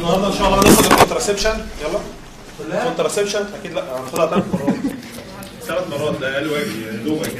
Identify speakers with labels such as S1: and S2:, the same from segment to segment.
S1: النهارده ان شاء الله هناخد الكونتراسبشن يلا كونتراسبشن اكيد لا هناخدها ثلاث مرات ثلاث مرات ده اقل واجب يا دوبك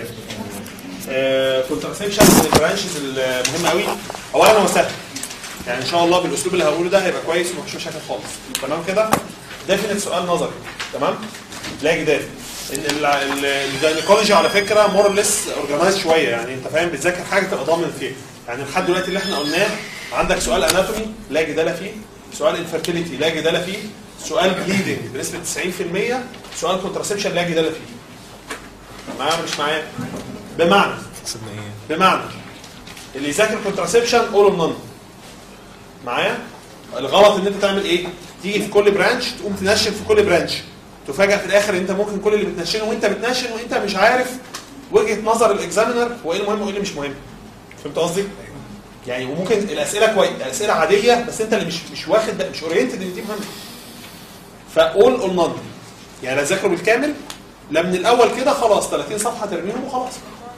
S1: يعني كونتراسبشن من البرانشز المهمه قوي اولا هو سهل يعني ان شاء الله بالاسلوب اللي هقوله ده هيبقى كويس ومفيش مشاكل خالص تمام كده ديفينيت سؤال نظري تمام لا جدال ان الجاينيكولوجي على فكره مور ليس اورجنايز شويه يعني انت فاهم بتذاكر حاجه تبقى ضامن فيها يعني لحد دلوقتي اللي احنا قلناه عندك سؤال اناتومي لا جدال فيه سؤال انفيرتيليتي لا جدال فيه سؤال بليدنج بنسبه 90% سؤال كونتراسبشن لا جدال فيه معايا ولا مش معايا بمعنى بمعنى اللي يذاكر كونتراسبشن اول نون معايا الغلط ان انت تعمل ايه تيجي في كل برانش تقوم تنشن في كل برانش تفاجئ في الاخر انت ممكن كل اللي بتنشنه وانت بتنشن وانت مش عارف وجهه نظر الاكزامينر وايه المهم وايه اللي مش مهم فهمت قصدي يعني وممكن الاسئله كويس الاسئله عاديه بس انت اللي مش مش واخد ده مش اورينتد ان دي مهمه فاول اول نون يعني لا ذاكره بالكامل لا من الاول كده خلاص 30 صفحه ترميهم وخلاص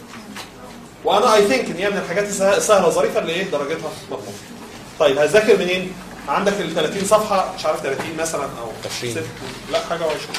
S1: وانا اي ثينك ان هي من الحاجات السهله الظريفه اللي ايه درجتها مضمونه طيب هذاكر منين عندك ال 30 صفحه مش عارف 30 مثلا او
S2: 20.
S1: ست- لا حاجه و20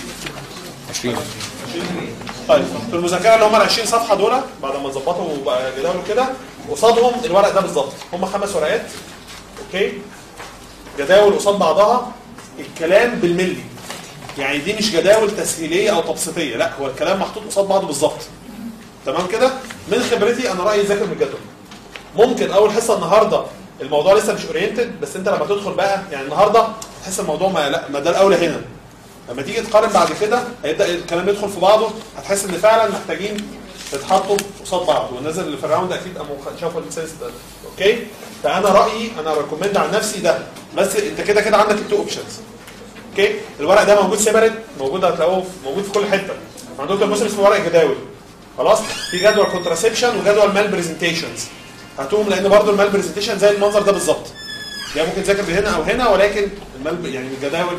S2: 20
S1: طيب في المذاكره اللي هم ال 20 صفحه دول بعد ما تظبطوا وبقى جداول كده قصادهم الورق ده بالظبط هم خمس ورقات اوكي جداول قصاد بعضها الكلام بالملي يعني دي مش جداول تسهيليه او تبسيطيه لا هو الكلام محطوط قصاد بعضه بالظبط تمام كده من خبرتي انا رايي ذاكر من الجدول ممكن اول حصه النهارده الموضوع لسه مش اورينتد بس انت لما تدخل بقى يعني النهارده تحس الموضوع ما لا ما ده الاولى هنا لما تيجي تقارن بعد كده هيبدا الكلام يدخل في بعضه هتحس ان فعلا محتاجين تتحطوا قصاد بعض والناس اللي في الراوند اكيد قاموا شافوا السنس ده اوكي فانا رايي انا ريكومند عن نفسي ده بس انت كده كده عندك التو اوبشنز اوكي الورق ده موجود سيبريت موجود هتلاقوه موجود في كل حته عندكم المسلم اسمه ورق جداول خلاص في جدول كونتراسبشن وجدول مال برزنتيشنز هاتوهم لان برضو المال برزنتيشن زي المنظر ده بالظبط يعني ممكن تذاكر من هنا او هنا ولكن المال يعني الجداول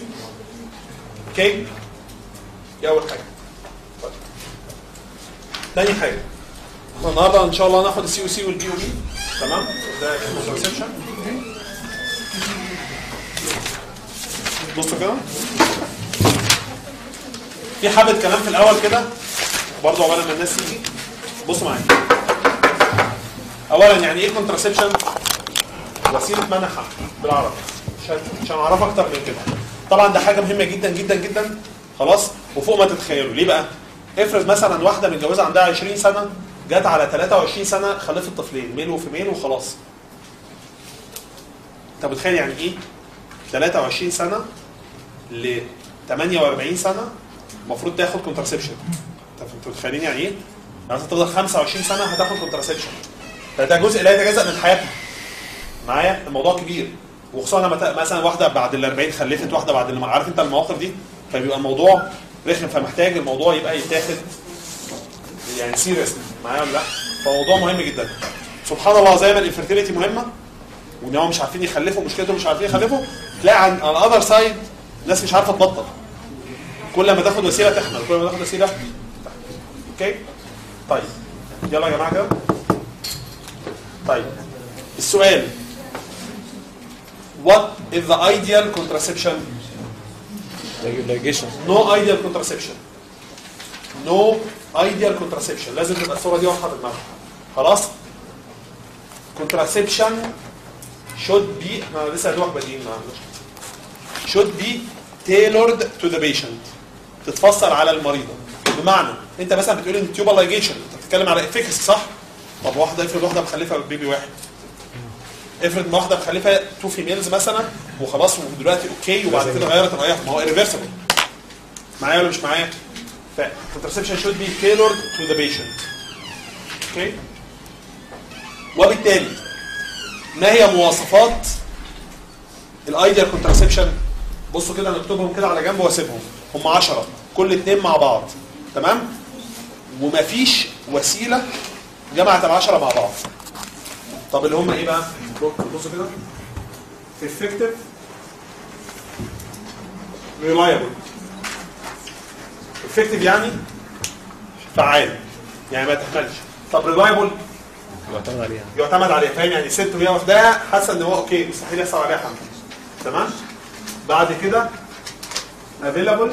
S1: اوكي دي اول حاجه طيب. تاني حاجه احنا النهارده ان شاء الله هناخد السي او سي والبي او بي تمام ده كونتراسبشن بصوا كده في حبه كلام في الاول كده برضه عقبال ما الناس تيجي بصوا معايا اولا يعني ايه كونتراسبشن وسيله منع حمل بالعربي عشان عشان اعرف اكتر من كده طبعا ده حاجه مهمه جدا جدا جدا خلاص وفوق ما تتخيلوا ليه بقى افرض مثلا واحده متجوزه عندها 20 سنه جت على 23 سنه خلفت طفلين ميل وفيميل وخلاص انت متخيل يعني ايه 23 سنه ل 48 سنه المفروض تاخد كونترسبشن انتوا متخيلين يعني ايه؟ يعني انت تفضل 25 سنه هتاخد كونترسبشن فده جزء لا يتجزا من حياتها معايا الموضوع كبير وخصوصا لما ت- مثلا واحده بعد ال 40 خلفت واحده بعد اللي عارف انت المواقف دي فبيبقى الموضوع رخم فمحتاج الموضوع يبقى يتاخد يعني سيريس معايا ولا لا؟ فموضوع مهم جدا سبحان الله زي ما الانفيرتيليتي مهمه وان هم مش عارفين يخلفوا مشكلتهم مش عارفين يخلفوا تلاقي عن على الاذر سايد ناس مش عارفه تبطل كل ما تاخد وسيله تحمل كل ما تاخد وسيله تحمل. اوكي طيب يلا يا جماعه كده طيب السؤال What is the ideal contraception?
S2: ligation
S1: No ideal contraception. No ideal contraception. لازم تبقى الصورة دي واضحة في دماغك. خلاص؟ Contraception should be احنا لسه دوك بادئين معلش. should be tailored to the patient. تتفسر على المريضة. بمعنى انت مثلا بتقول ان تيوبال لايجيشن انت بتتكلم على افيكسي صح؟ طب واحدة افرض واحدة مخلفة بيبي واحد. افرض واحده مخلفه تو فيميلز مثلا وخلاص ودلوقتي اوكي وبعد كده غيرت رايها ما هو irreversible معايا ولا مش معايا؟ ف contraception should be tailored to the patient اوكي وبالتالي ما هي مواصفات الايديال كونترسبشن بصوا كده نكتبهم كده على جنب واسيبهم هم 10 كل اتنين مع بعض تمام ومفيش وسيله جمعت العشرة مع بعض طب اللي هم ايه بقى بصوا كده effective reliable effective يعني فعال يعني ما تحملش طب reliable
S2: معتمد عليها
S1: يعتمد عليها فاهم يعني ست وهي واخداها حاسه ان هو اوكي مستحيل يحصل عليها حمل تمام بعد كده available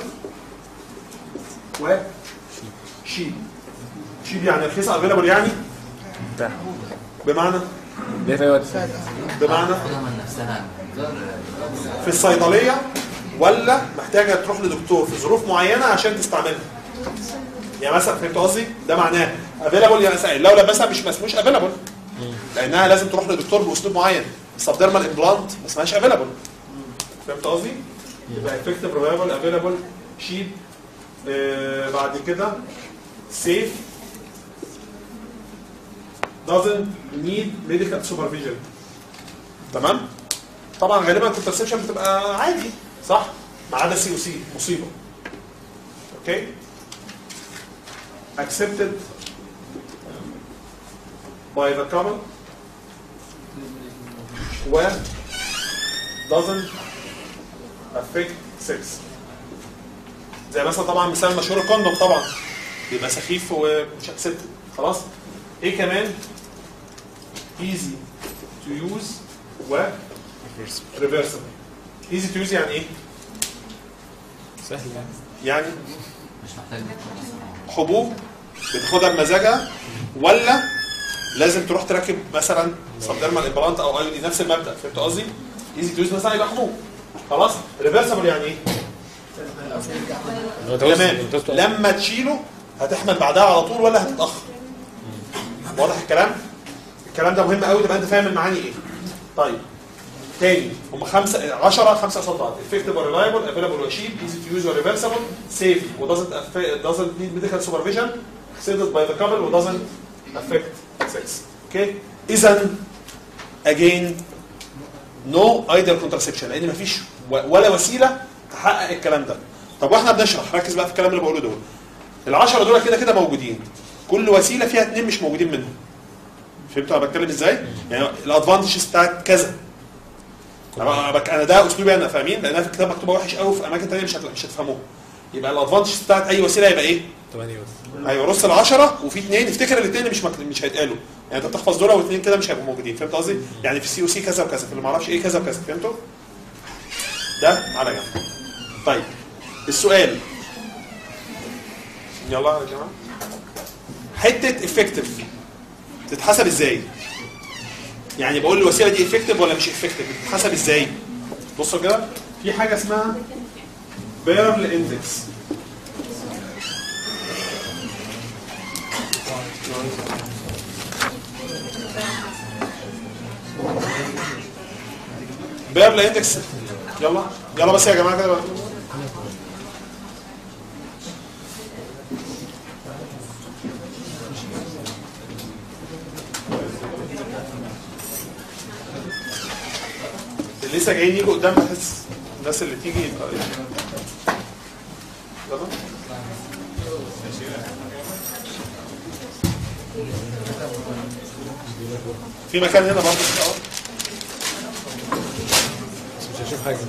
S1: و شيب شيب يعني رخيص available يعني
S2: متاح
S1: بمعنى
S2: ليه في أي وقت
S1: بمعنى
S3: تاخدها من نفسها
S1: في الصيدليه ولا محتاجه تروح لدكتور في ظروف معينه عشان تستعملها يعني مثلا فهمت قصدي ده معناه افيلابل يعني مثلا لو لبسها مش ما اسموش افيلابل لانها لازم تروح لدكتور باسلوب معين السبديرمال امبلانت ما اسمهاش افيلابل فهمت قصدي يبقى افكتيف ريلايبل افيلابل شيب بعد كده سيف doesn't need medical supervision تمام طبعا غالبا الكونترسبشن بتبقى عادي صح ما عدا سي او سي مصيبه اوكي accepted by the couple و doesn't affect sex زي مثلا طبعا مثال مشهور الكوندوم طبعا بيبقى سخيف ومش accepted خلاص ايه كمان easy to use و reversible easy to use يعني ايه؟
S2: سهل يعني
S1: يعني
S3: مش محتاج
S1: حبوب بتاخدها بمزاجها ولا لازم تروح تركب مثلا سبدرمال امبلانت او اي نفس المبدا فهمت قصدي؟ ايزي تو يوز مثلا يبقى حبوب خلاص ريفرسبل يعني ايه؟ تمام لما تشيله هتحمل بعدها على طول ولا هتتاخر؟ واضح الكلام؟ الكلام ده مهم قوي تبقى انت فاهم المعاني ايه. طيب تاني هم خمسه 10 خمسه قصاد بعض effective or reliable available or cheap easy to use or reversible safe و doesn't affect, doesn't need medical supervision accepted by the couple و doesn't affect sex اوكي اذا again no ideal contraception لان مفيش و- ولا وسيله تحقق الكلام ده طب واحنا بنشرح ركز بقى في الكلام اللي بقوله دول العشرة دول كده كده موجودين كل وسيله فيها اثنين مش موجودين منهم فهمتوا انا بتكلم ازاي؟ يعني الادفانتجز بتاعت كذا انا بك- انا ده اسلوبي انا فاهمين لانها في الكتاب مكتوبه وحش قوي في اماكن ثانيه مش هت- مش هتفهموها يبقى الادفانتجز بتاعت اي وسيله يبقى ايه؟
S2: 8 بس
S1: ايوه رص العشرة وفي اثنين افتكر الاثنين اللي مش مك... مش هيتقالوا يعني انت بتحفظ دول واثنين كده مش هيبقوا موجودين فهمت قصدي؟ يعني في السي او سي كذا وكذا في اللي ما اعرفش ايه كذا وكذا فهمتوا؟ ده على جنب طيب السؤال يلا يا جماعه حته افكتيف تتحسب ازاي؟ يعني بقول الوسيله دي افكتيف ولا مش افكتيف بتتحسب ازاي؟ بصوا كده في حاجه اسمها بيرل اندكس بيرل اندكس يلا يلا بس يا جماعه كده بقى. اللي لسه جايين يجوا قدام بحس الناس اللي تيجي يبقى يلا في مكان هنا برضه كده أهو.
S2: بس مش هشوف حاجه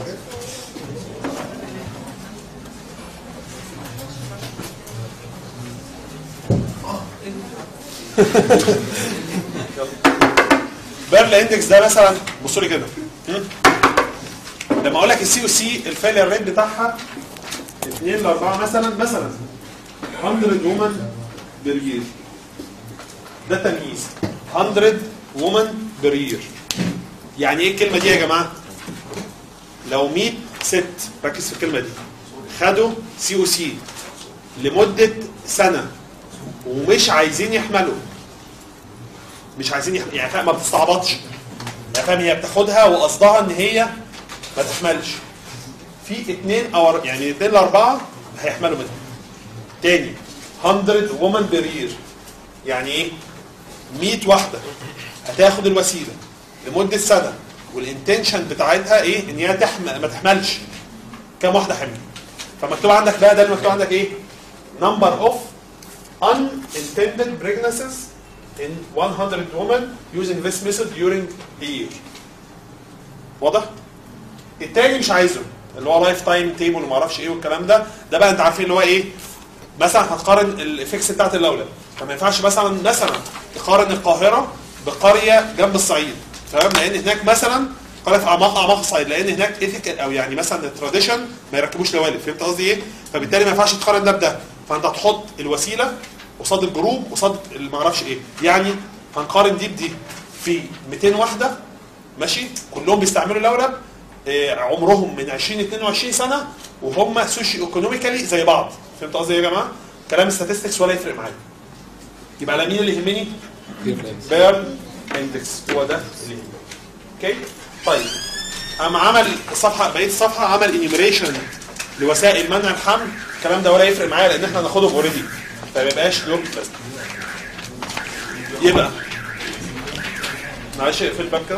S1: بيرل اندكس ده مثلا بصوا لي كده هم؟ لما اقول لك السي او سي الفيلير ريت بتاعها 2 ل 4 مثلا مثلا 100 وومن بير يير ده تمييز 100 وومن بير يير يعني ايه الكلمه دي يا جماعه؟ لو 100 ست ركز في الكلمه دي خدوا سي او سي لمده سنه ومش عايزين يحملوا مش عايزين يح... يعني فاهم ما بتستعبطش يعني فاهم هي بتاخدها وقصدها ان هي ما تحملش في اثنين او يعني اثنين لاربعه هيحملوا منها تاني 100 وومن بير يير يعني ايه 100 واحده هتاخد الوسيله لمده سنه والانتنشن بتاعتها ايه ان هي تحمل ما تحملش كام واحده حمل فمكتوب عندك بقى ده اللي مكتوب عندك ايه number of unintended pregnancies in 100 women using this method during a year. واضح؟ التاني مش عايزه اللي هو لايف تايم تيبل وما اعرفش ايه والكلام ده ده بقى انت عارفين اللي هو ايه مثلا هتقارن الافكس بتاعت الاولى فما ينفعش مثلا مثلا تقارن القاهره بقريه جنب الصعيد تمام لان هناك مثلا قال في اعماق اعماق الصعيد لان هناك ايثيكال او يعني مثلا التراديشن ما يركبوش لوالد فهمت قصدي ايه؟ فبالتالي ما ينفعش تقارن ده بده فانت هتحط الوسيله قصاد الجروب قصاد اللي ما اعرفش ايه يعني هنقارن دي بدي في 200 واحده ماشي كلهم بيستعملوا اللولب آه، عمرهم من 20 22 سنه وهم سوشيو ايكونوميكالي زي بعض فهمت قصدي ايه يا جماعه؟ كلام statistics ولا يفرق معايا يبقى على مين اللي يهمني؟ بيرن اندكس هو ده اللي يهمني اوكي طيب قام عمل الصفحه بقيه الصفحه عمل انيميريشن لوسائل منع الحمل الكلام ده ولا يفرق معايا لان احنا هناخدهم اوريدي فما يبقاش له لازمه يبقى معلش اقفل الباب كده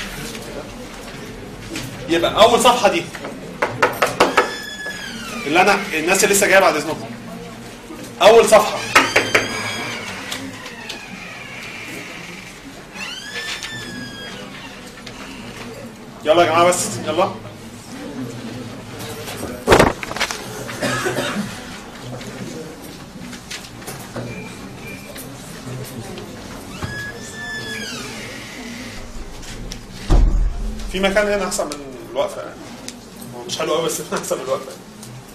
S1: يبقى اول صفحه دي اللي انا الناس اللي لسه جايه بعد اذنكم اول صفحه يلا يا جماعه بس يلا في مكان هنا احسن من الوقفه يعني هو مش حلو قوي بس احسن من الوقفه يعني.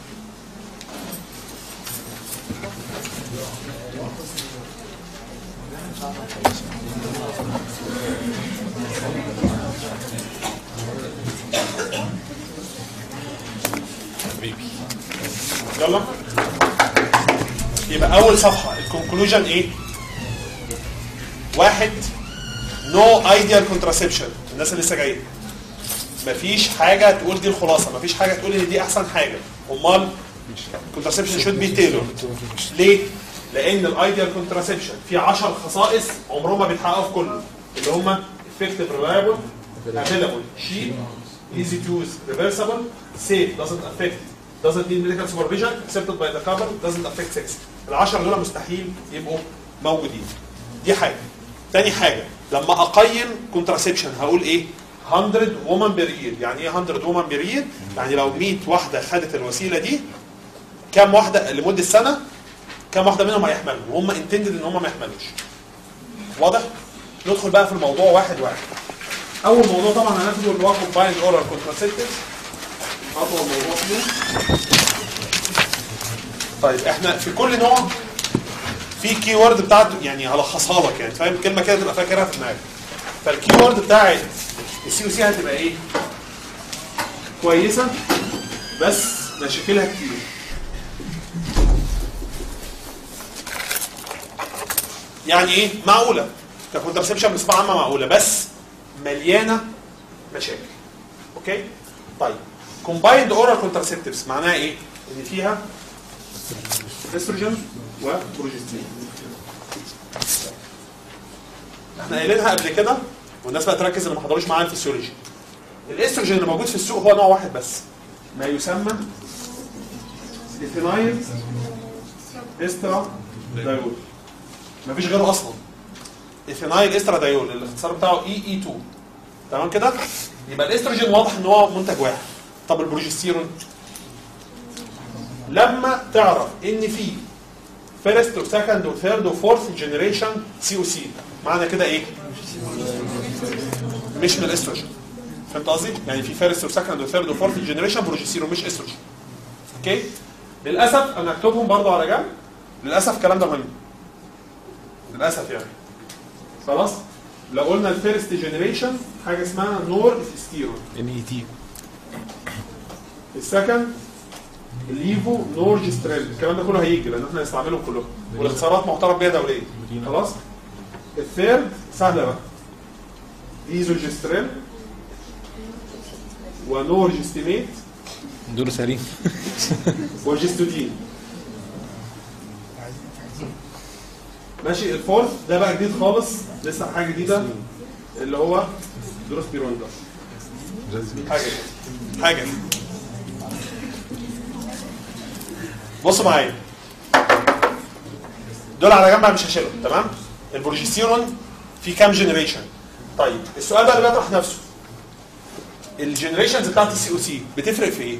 S2: حبيبي
S1: يلا يبقى اول صفحه الكونكلوجن ايه واحد نو ايديال كونتراسبشن الناس اللي لسه جايه مفيش حاجه تقول دي الخلاصه مفيش حاجه تقول ان دي احسن حاجه امال كونتراسبشن شود بي تيلور ليه لان الايديال كونتراسبشن فيه 10 خصائص عمرهم ما بيتحققوا في كله اللي هم effective reliable available cheap easy to use reversible safe doesn't affect doesn't need medical supervision accepted by the couple doesn't affect sex العشرة دول مستحيل يبقوا موجودين دي حاجة تاني حاجة لما أقيم كونتراسبشن هقول إيه 100 woman per year يعني إيه 100 woman per year يعني لو 100 واحدة خدت الوسيلة دي كام واحدة لمدة سنة كام واحدة منهم هيحملوا وهم انتندد ان هم ما يحملوش واضح؟ ندخل بقى في الموضوع واحد واحد اول موضوع طبعا هناخده اللي هو كومبايند اورال كونتراسبتيف اطول موضوع فيه طيب احنا في كل نوع في كي وورد بتاعته يعني هلخصها لك يعني فاهم كلمه كده تبقى فاكرها في دماغك فالكي وورد بتاعت السي او سي هتبقى ايه؟ كويسه بس مشاكلها كتير يعني ايه؟ معقوله ككونترسبشن بصفه عامه معقوله بس مليانه مشاكل اوكي؟ طيب كومبايند اورال كونترسبتيفز معناها ايه؟ ان فيها استروجين وبروجستين احنا قايلينها قبل كده والناس بقى تركز اللي ما حضروش معانا الفسيولوجي الاستروجين اللي موجود في السوق هو نوع واحد بس ما يسمى ايثينايل استرا دايول مفيش غيره اصلا ايثينايل استرا دايول الاختصار بتاعه اي اي 2 تمام كده يبقى الاستروجين واضح ان هو منتج واحد طب البروجستيرون لما تعرف ان في فيرست وسكند وثيرد وفورث جنريشن سي او سي معنى كده ايه؟ مش من الاستروجين فهمت قصدي؟ يعني في فيرست وسكند وثيرد وفورث جنريشن بروجستيرون مش استروجين اوكي؟ للاسف انا اكتبهم برضه على جنب للاسف الكلام ده مهم للاسف يعني خلاص لو قلنا الفيرست جنريشن حاجه اسمها نور ستيرون
S2: ان اي تي
S1: السكند الليفو نورجستريل الكلام ده كله هيجي لان احنا هنستعملهم كلهم والاختصارات معترف بيها دوليا خلاص الثيرد سهله بقى ايزوجستريل ونورجستيميت
S2: دول سليم
S1: وجستودين ماشي الفورث ده بقى جديد خالص لسه حاجه جديده اللي هو دروسبيرون ده حاجه كده. حاجه كده. بصوا معايا دول على جنب أنا مش هشيلهم تمام البروجستيرون في كام جنريشن طيب السؤال بقى اللي بيطرح نفسه الجنريشنز بتاعت السي او سي بتفرق في ايه؟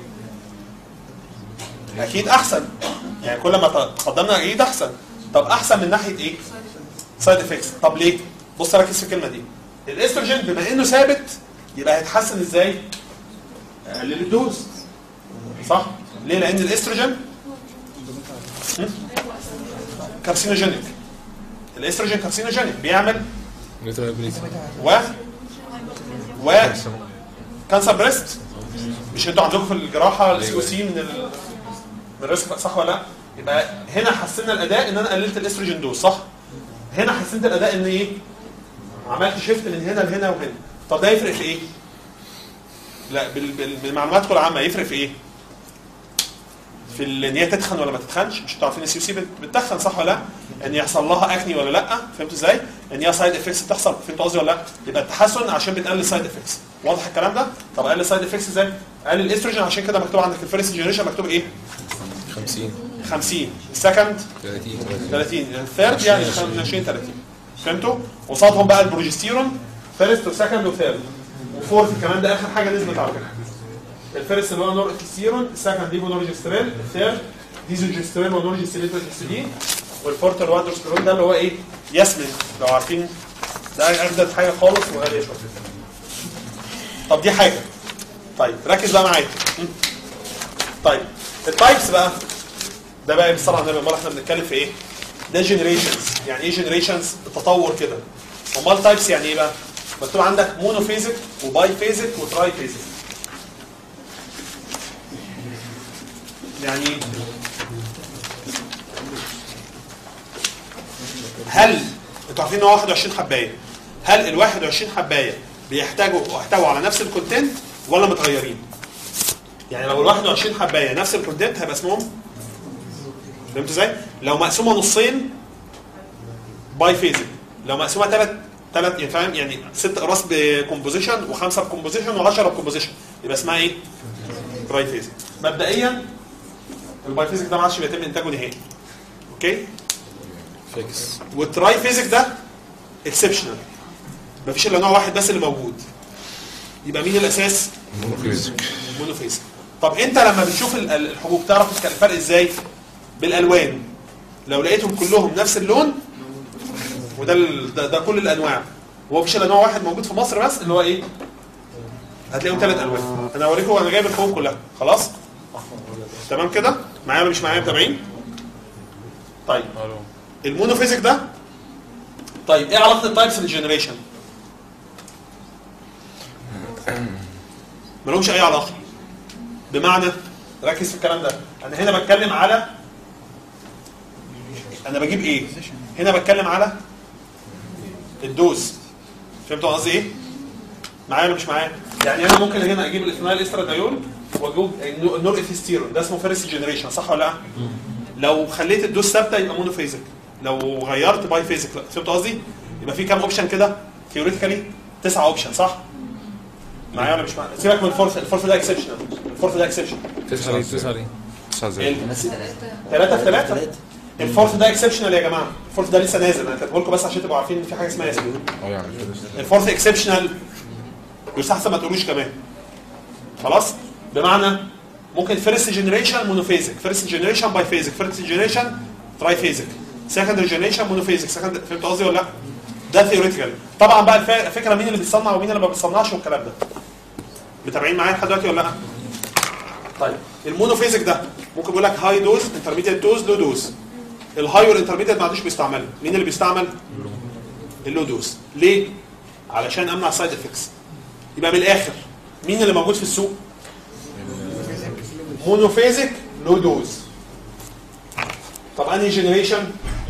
S1: اكيد احسن يعني كل ما تقدمنا اكيد احسن طب احسن من ناحيه ايه؟ سايد افكتس طب ليه؟ بص ركز في الكلمه دي الاستروجين بما انه ثابت يبقى هيتحسن ازاي؟ اقلل الدوز صح؟ ليه؟ لان الاستروجين هم؟ كارسينوجينيك الاستروجين كارسينوجينيك بيعمل و و كانسر بريست مش انتوا عندكم في الجراحه السي او سي من ال... من الريسك صح ولا لا؟ يبقى هنا حسنا الاداء ان انا قللت الاستروجين دوز صح؟ هنا حسنت الاداء ان ايه؟ عملت شيفت من هنا لهنا وهنا طب ده يفرق في ايه؟ لا بال... بال... بالمعلومات العامه يفرق في ايه؟ في ال- ان هي تتخن ولا ما تتخنش مش انتوا عارفين السي سي بتتخن صح ولا لا؟ ان يحصل لها اكني ولا لا فهمتوا ازاي؟ ان هي سايد افكتس بتحصل فهمتوا قصدي ولا لا؟ يبقى التحسن عشان بتقلل سايد افكتس واضح الكلام ده؟ طب اقلل سايد افكتس ازاي؟ اقلل الاستروجين عشان كده مكتوب عندك الفيرست جنريشن مكتوب ايه؟
S2: 50
S1: 50 السكند
S2: 30
S1: 30 الثيرد يعني 20 30 فهمتوا؟ قصادهم بقى البروجستيرون فيرست وسكند وثيرد وفورث كمان ده اخر حاجه نزلت على فكره الفيرست اللي هو نورتستيرون السكند ليفو نورجسترين الثيرد ديزوجسترين ونورجسترين والفورث اللي هو اندروستيرون ده اللي هو ايه؟ ياسمين لو عارفين ده اجدد حاجه خالص وغاليه شويه طب دي حاجه طيب ركز بقى معايا م? طيب التايبس بقى ده بقى بالصلاه على النبي امال احنا بنتكلم في ايه؟ ده جنريشنز يعني ايه جنريشنز؟ التطور كده امال تايبس يعني ايه بقى؟ مكتوب عندك مونوفيزيك وباي فيزيك وتراي فيزيك يعني إيه؟ هل انتوا عارفين ان هو 21 حبايه هل ال 21 حبايه بيحتاجوا يحتووا على نفس الكونتنت ولا متغيرين؟ يعني لو ال 21 حبايه نفس الكونتنت هيبقى اسمهم فهمت ازاي؟ لو مقسومه نصين باي فيزيك لو مقسومه ثلاث ثلاث يعني فاهم يعني ست اقراص بكومبوزيشن وخمسه بكومبوزيشن و10 بكومبوزيشن يبقى اسمها ايه؟ باي فيزيك مبدئيا الباي فيزيك ده ما عادش بيتم انتاجه نهائي اوكي؟
S2: فيكس
S1: والتراي فيزيك ده اكسبشنال مفيش الا نوع واحد بس اللي موجود يبقى مين الاساس؟
S2: مونوفيزيك
S1: مونوفيزيك طب انت لما بتشوف ال- ال- الحبوب تعرف الفرق ازاي؟ بالالوان لو لقيتهم كلهم نفس اللون وده ال- ده, ده كل الانواع هو مفيش الا نوع واحد موجود في مصر بس اللي هو ايه؟ هتلاقيهم ثلاث الوان انا هوريكم انا جايب الحبوب كلها خلاص؟ تمام كده؟ معايا ولا مش معايا متابعين؟ طيب المونوفيزيك ده طيب ايه علاقه التايبس بالجنريشن؟ ملهمش اي علاقه بمعنى ركز في الكلام ده انا هنا بتكلم على انا بجيب ايه هنا بتكلم على الدوز فهمتوا قصدي ايه معايا ولا مش معايا يعني انا ممكن هنا اجيب الاثنال استرادايول واجيب النور اثيستيرون ده اسمه فيرست جنريشن صح ولا لا لو خليت الدوز ثابته يبقى مونوفيزيك لو غيرت باي فيزيك لا فهمت قصدي يبقى في كام اوبشن كده ثيوريتيكالي تسعة اوبشن صح معايا ولا مش معايا سيبك من الفورث الفورث ده اكسبشنال الفورث ده اكسبشن
S2: تسعة ليه تسعة ليه
S4: تسعة زي
S3: بس ثلاثة
S1: ثلاثة في ثلاثة الفورث ده اكسبشنال يا جماعه الفورث ده لسه نازل انا كاتبه لكم بس عشان تبقوا عارفين ان في حاجه اسمها ياسمين
S4: اه يعني
S1: الفورث اكسبشنال يستحسن ما تقولوش كمان خلاص بمعنى ممكن فيرست جنريشن مونوفيزيك فيرست جنريشن باي فيزيك فيرست جنريشن تراي فيزيك سكند جنريشن مونوفيزيك سكند فهمت قصدي ولا لا؟ ده ثيوريتيكال طبعا بقى الف- الفكره مين اللي بيصنع ومين اللي ما بيصنعش والكلام ده متابعين معايا لحد دلوقتي ولا لا؟ طيب المونوفيزيك ده ممكن بيقول لك هاي دوز انترميديت دوز لو دوز الهاي والانترميديت ما عادوش بيستعملوا مين اللي بيستعمل؟ اللو دوز ليه؟ علشان امنع سايد افكتس يبقى من الاخر مين اللي موجود في السوق؟ مونوفيزيك لو دوز طب انهي جنريشن؟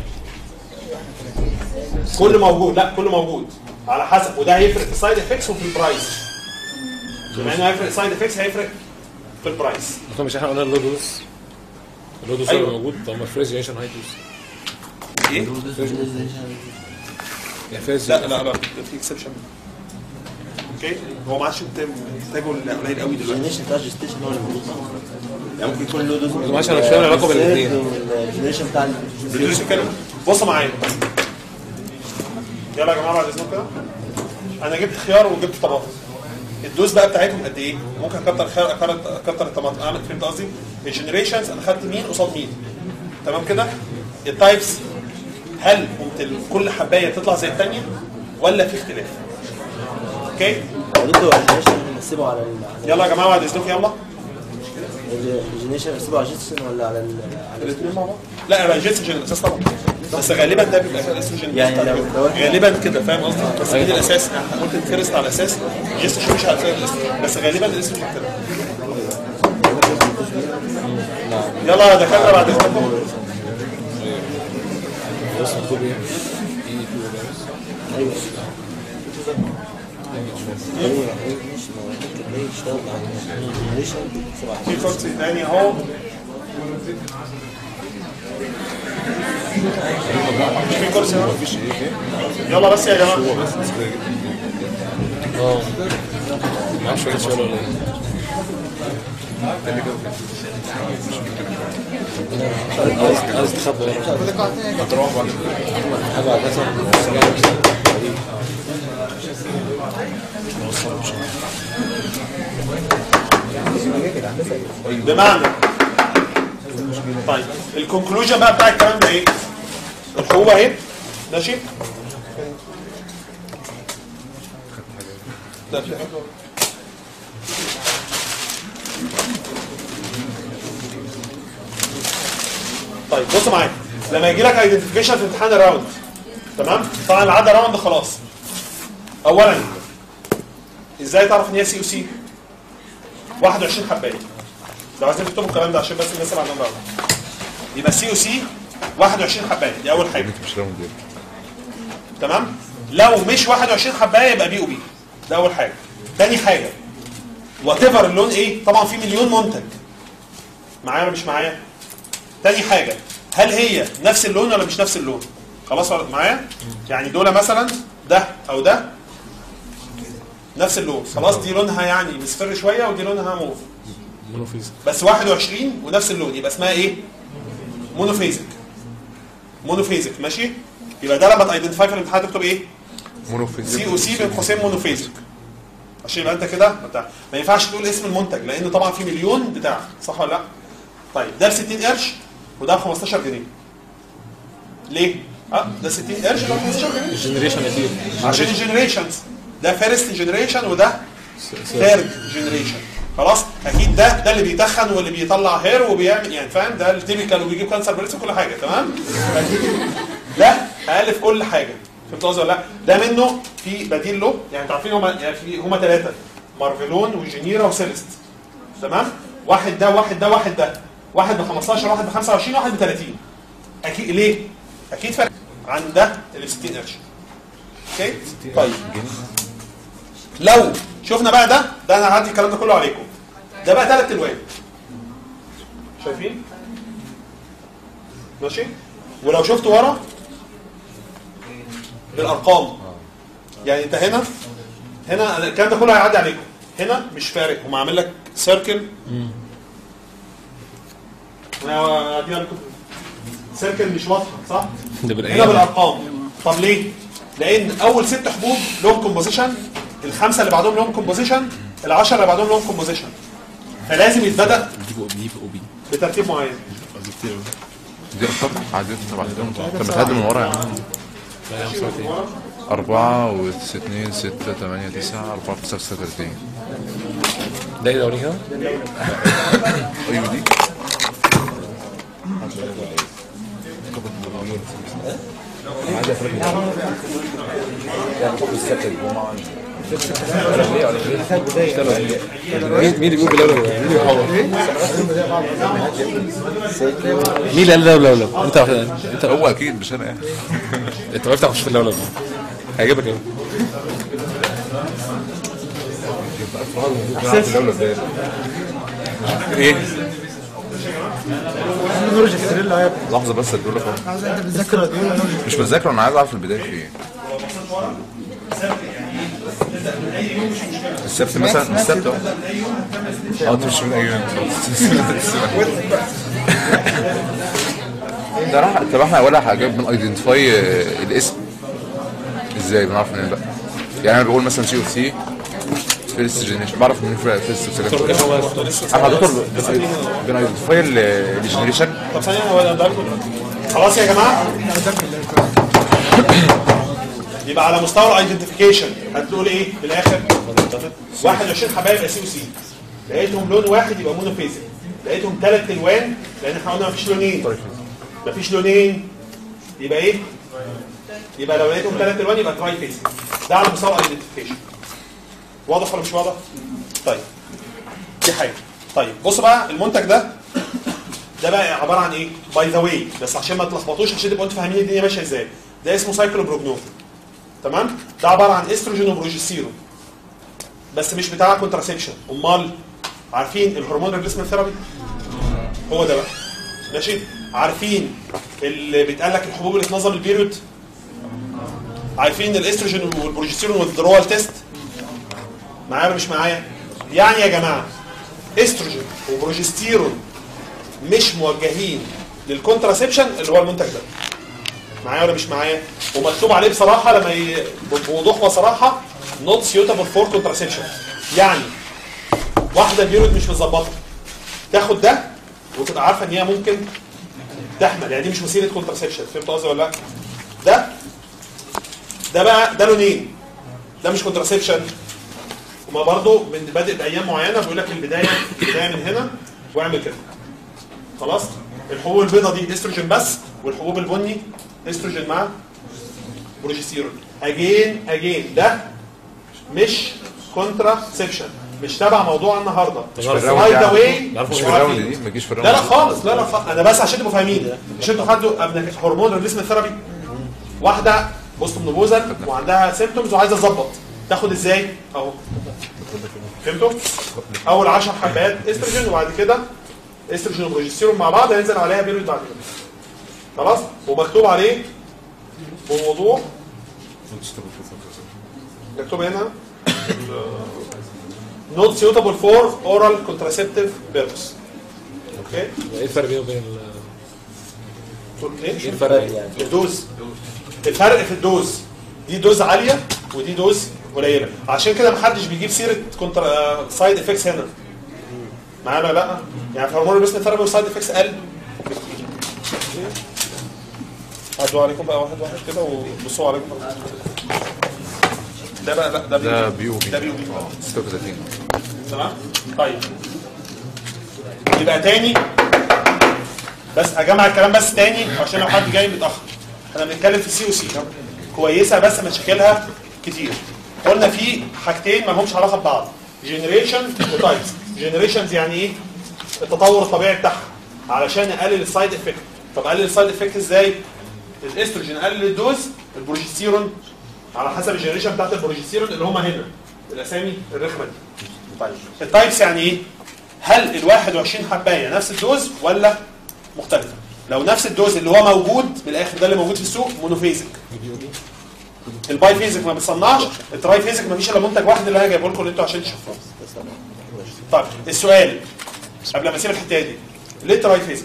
S1: كله موجود لا كله موجود على حسب وده هيفرق في السايد افكتس وفي البرايس بما انه هيفرق السايد افكتس هيفرق في البرايس
S2: طب مش احنا قلنا اللو دوز اللو دوز
S1: أيوة.
S2: أيوة. موجود طب ما الفريز جنريشن هاي دوز
S1: ايه؟
S2: يعني فريز
S1: لا لا لا في اكسبشن اوكي هو ما عادش محتاجه قليل قوي دلوقتي
S5: الجنريشن بتاع الجستيشن هو اللي موجود يعني ممكن يكون له دوز
S2: معلش أنا مش فاهم العلاقة بين الاتنين.
S5: الجنريشن بتاع
S1: بتدوس الكلام بصوا معايا يلا يا جماعه بعد اذنكم كده انا جبت خيار وجبت طماطم الدوز بقى بتاعتهم قد ايه؟ ممكن اكتر خيار اكتر اكتر الطماطم اعمل فهمت قصدي؟ الجنريشنز انا خدت مين قصاد مين؟ تمام كده؟ التايبس هل قمت ال- كل حبايه تطلع زي الثانيه ولا في اختلاف؟ اوكي؟
S4: دكتور الجنريشن نسيبه على ال
S1: يلا يا جماعه بعد اذنكم يلا
S4: الجنريشن نسيبه على جيتسون ولا على ال على
S1: الاثنين مع بعض لا يبقى جيتسجن الاساس طبعا بس غالبا ده بيبقى الاستروجين
S4: يعني لو- لو إحنا-
S1: غالبا كده فاهم قصدي بس مين الاساس احنا ممكن فيرست على اساس جيستشن مش على اساس الاستروجين. بس غالبا الاستروجين كده يلا يا دكاتره بعد اذنكم
S2: بص مكتوب ايه؟ اي بي
S4: ايوه ايوه ايوه ماشي ما هو ممكن تلاقيه يشتغل على الجنريشن نسيبه على
S1: في كورس تاني اهو مش في كورس اهو يلا بس يا جماعه
S2: اه معاك شويه شغل ولا ايه؟ عايز عايز تخبى ورا هتروح بعد حاجه على كذا
S1: بمعنى طيب الكونكلوجن بقى بتاع الكلام ده ايه؟ الحبوب اهي ماشي؟ لا في حاجة. طيب بص معايا لما يجي لك ايدنتيفيكيشن في امتحان الراوند تمام؟ طبعا اللي عدى راوند خلاص اولا ازاي تعرف ان هي سي او سي؟ 21 حبايه لو عايزين تكتبوا الكلام ده عشان بس الناس اللي عندهم راوند يبقى سي او سي 21 حبايه دي اول حاجه
S6: مش راوند دي
S1: تمام لو مش 21 حبايه يبقى بي او بي ده اول حاجه تاني حاجه وات ايفر اللون ايه طبعا في مليون منتج معايا ولا مش معايا تاني حاجه هل هي نفس اللون ولا مش نفس اللون خلاص ولا- معايا يعني دول مثلا ده او ده نفس اللون خلاص دي لونها يعني مصفر شويه ودي لونها موف
S2: مونوفيز
S1: بس 21 ونفس اللون يبقى اسمها ايه مونوفيزك مونوفيزك ماشي يبقى ده لما تايدنتيفاي في الامتحان تكتب ايه
S6: مونوفيز
S1: سي او سي بين قوسين مونوفيزك عشان يبقى انت كده بتاع ما ينفعش تقول اسم المنتج لان طبعا في مليون بتاع صح ولا لا طيب ده ب 60 قرش وده ب 15 جنيه ليه اه ده 60 قرش وده ب 15 جنيه
S2: الجنريشن اكيد
S1: عشان الجنريشنز ده فيرست جنريشن وده ثيرد جنريشن خلاص اكيد ده ده اللي بيتخن واللي بيطلع هير وبيعمل يعني فاهم ده التيبيكال وبيجيب كانسر بريس وكل حاجه تمام ده اقل في كل حاجه فهمت قصدي ولا لا ده منه في بديل له يعني انتوا عارفين هما يعني في هما ثلاثه مارفلون وجينيرا وسيلست تمام واحد ده واحد ده واحد ده واحد ب 15 واحد ب 25 واحد ب 30 اكيد ليه اكيد فرق عن ده اللي ب 60 قرش اوكي طيب لو شفنا بقى ده ده انا هعدي الكلام ده كله عليكم ده بقى ثلاث الوان شايفين ماشي ولو شفت ورا بالارقام يعني انت هنا هنا الكلام ده كله هيعدي عليكم هنا مش فارق هم عامل لك سيركل سيركل مش واضحه صح؟
S2: ده
S1: هنا
S2: بالايام
S1: بالارقام طب ليه؟ لان اول ست حبوب لهم كومبوزيشن الخمسه اللي بعدهم لهم كومبوزيشن العشره اللي بعدهم لهم كومبوزيشن فلازم يتبدا
S2: دي او بي او بي
S1: بترتيب معين
S6: دي اكتر عديت طبعا طب بتعدي من ورا يا عم أربعة واثنين ستة ثمانية تسعة أربعة تسعة ستة وثلاثين
S2: ده ايه ده اوريها
S6: أيوة دي
S2: مين مين اللي بيقول بلولو مين اللي بيحور مين اللي قال لولو انت انت
S6: هو أكيد مش أنا يعني
S2: انت ما تفتح في اللولو هيعجبك ايه
S6: إيه لحظة بس أدور لك أهو.
S7: عاوز انت بتذاكر
S6: مش بذاكر أنا عايز أعرف البداية في إيه السبت مثلا السبت أهو. اه انت مش من ايام ده راح طب احنا ولا حاجه بن ايدنتيفاي الاسم ازاي بنعرف منين بقى يعني انا بقول مثلا سي او سي فيرست جنريشن بعرف منين فيرست وسكند احنا دكتور بن ايدنتيفاي الجنريشن
S1: طب ثانيه هو ده ده- خلاص يا جماعه يبقى على مستوى الايدنتيفيكيشن هتقول ايه في الاخر 21 حبايب يبقى سي وسي لقيتهم لون واحد يبقى مونوفيزيك لقيتهم ثلاث الوان لان احنا قلنا مفيش لونين مفيش لونين يبقى ايه يبقى لو لقيتهم ثلاث الوان يبقى تراي فيزيك ده على مستوى الايدنتيفيكيشن واضح ولا مش واضح طيب دي حاجه طيب بص بقى المنتج ده ده بقى عباره عن ايه باي ذا واي بس عشان ما تلخبطوش عشان تبقوا انتوا فاهمين الدنيا ماشيه ازاي ده اسمه سايكلوبروجنوف تمام ده عباره عن استروجين وبروجستيرون بس مش بتاع كونتراسبشن امال عارفين الهرمون ريبليسمنت ثيرابي هو ده بقى ماشي عارفين اللي بيتقال لك الحبوب اللي تنظم البيريود عارفين الاستروجين والبروجستيرون والذرول تيست معايا ولا مش معايا يعني يا جماعه استروجين وبروجستيرون مش موجهين للكونتراسبشن اللي هو المنتج ده معايا ولا مش معايا ومكتوب عليه بصراحه لما ي... بوضوح وصراحه نوت سيوتابل فور كونتراسبشن يعني واحده بيرود مش متظبطه تاخد ده وتبقى عارفه ان هي ممكن تحمل يعني دي مش وسيله كونتراسبشن فهمت قصدي ولا لا ده ده بقى ده لونين ده مش كونتراسبشن وما برضه من بادئ بايام معينه بيقول لك البدايه البدايه من هنا واعمل كده خلاص الحبوب البيضاء دي استروجين بس والحبوب البني استروجين مع بروجستيرون اجين اجين ده مش كونتراسبشن مش تبع موضوع النهارده
S6: مش
S1: بس
S6: في الراوند
S1: باي ذا
S6: يعني.
S1: واي
S6: مش في الراوند دي ما تجيش في الراوند
S1: لا لا
S6: دي.
S1: خالص لا لا خالص. انا بس عشان تبقوا فاهمين مش انتوا خدوا قبل هرمون ريبليسمنت ثيرابي واحده بوست منوبوزل وعندها سيمتومز وعايزه تظبط تاخد ازاي اهو فهمتوا اول 10 حبات استروجين وبعد كده استروجين وبروجستيرون مع بعض هينزل عليها بيريود بعد كده خلاص ومكتوب عليه بوضوح مكتوب هنا نوت سيوتابل فور اورال كونتراسبتيف بيربس اوكي
S2: ايه الفرق بينه وبين ال-
S1: تقول ايه
S2: ايه الفرق يعني؟
S1: الدوز الفرق في الدوز دي دوز عاليه ودي دوز قليله عشان كده محدش بيجيب سيره كونتر سايد افكتس هنا معانا ولا لا يعني في هرمون البسم ثيرابي والسايد افكتس اقل بكتير عدوا عليكم بقى واحد واحد كده وبصوا عليكم ده بقى لا ده بيو
S6: ده بيو
S1: ده بيو بي
S6: 36
S1: تمام طيب يبقى تاني بس اجمع الكلام بس تاني عشان لو حد جاي متاخر احنا بنتكلم في السي او سي كويسه بس مشاكلها كتير قلنا في حاجتين ما لهمش علاقه ببعض جنريشن وتايبس جنريشنز يعني ايه التطور الطبيعي بتاعها علشان اقلل السايد افكت طب اقلل السايد افكت ازاي الاستروجين قلل الدوز البروجستيرون على حسب الجنريشن بتاعت البروجستيرون اللي هم هنا الاسامي الرخمه دي طيب التايبس يعني ايه هل ال 21 حبايه نفس الدوز ولا مختلفه لو نفس الدوز اللي هو موجود من الاخر ده اللي موجود في السوق مونوفيزك الباي فيزيك ما بتصنعش التراي فيزيك ما فيش الا منتج واحد اللي انا جايبه لكم اللي انتوا عشان تشوفوه طيب السؤال قبل ما اسيب الحته دي ليه التراي فيزيك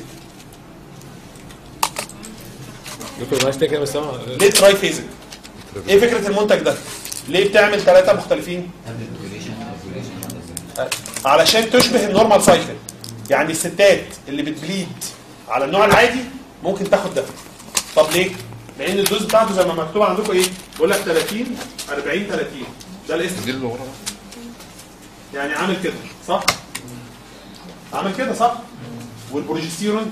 S2: دكتور معلش تاني كده بس أنا-
S1: ليه التراي فيزيك ايه فكره المنتج ده ليه بتعمل ثلاثه مختلفين
S3: قبل الديوريشن الديوريشن
S1: علشان تشبه النورمال سايكل يعني الستات اللي بتبليد على النوع العادي ممكن تاخد ده طب ليه؟ لان الدوز بتاعته زي ما مكتوب عندكم ايه؟ بيقول لك 30 40 30 ده الاسم
S6: دي اللي ورا
S1: يعني عامل كده صح؟ عامل كده صح؟ والبروجستيرون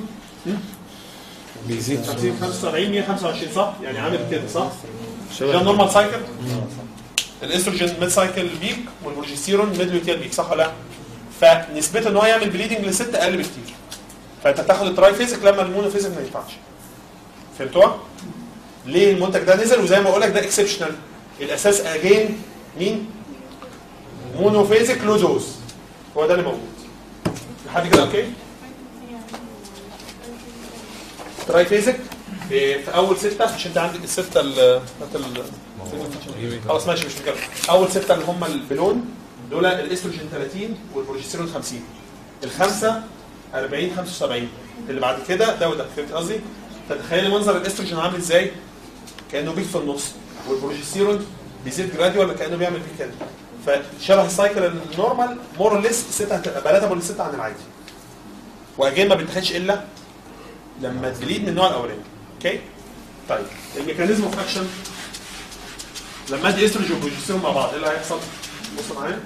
S2: بيزيد
S1: 50 75 125 صح؟ يعني عامل كده صح؟ ده النورمال سايكل الاستروجين ميد سايكل بيك والبروجستيرون ميد لوتيال بيك صح ولا لا؟ فنسبته ان هو يعمل بليدنج لست اقل بكتير فانت تاخد التراي فيزيك لما المونوفيزيك ما ينفعش فهمتوها؟ ليه المنتج ده نزل وزي ما اقول لك ده اكسبشنال الاساس اجين مين؟ مونوفيزيك لو دوز هو ده اللي موجود لحد كده اوكي؟ تراي فيزيك في في اول سته عشان انت عندك السته ال هات ال- خلاص ماشي مش مشكله اول سته اللي هم البلون دول الاستروجين 30 والبروجستيرون 50 الخمسه 40 75 اللي بعد كده ده وده فهمت قصدي؟ فتخيلي منظر الاستروجين عامل ازاي؟ كانه بيك في النص والبروجستيرون بيزيد جراديوال كانه بيعمل بيك كده فشبه السايكل النورمال مور ليس الست هتبقى بلاتابل الست عن العادي واجين ما بتاخدش الا لما تبليد من النوع الاولاني اوكي طيب الميكانيزم اوف اكشن لما ادي استروجين وبروجستيرون مع بعض ايه اللي هيحصل؟ بص معايا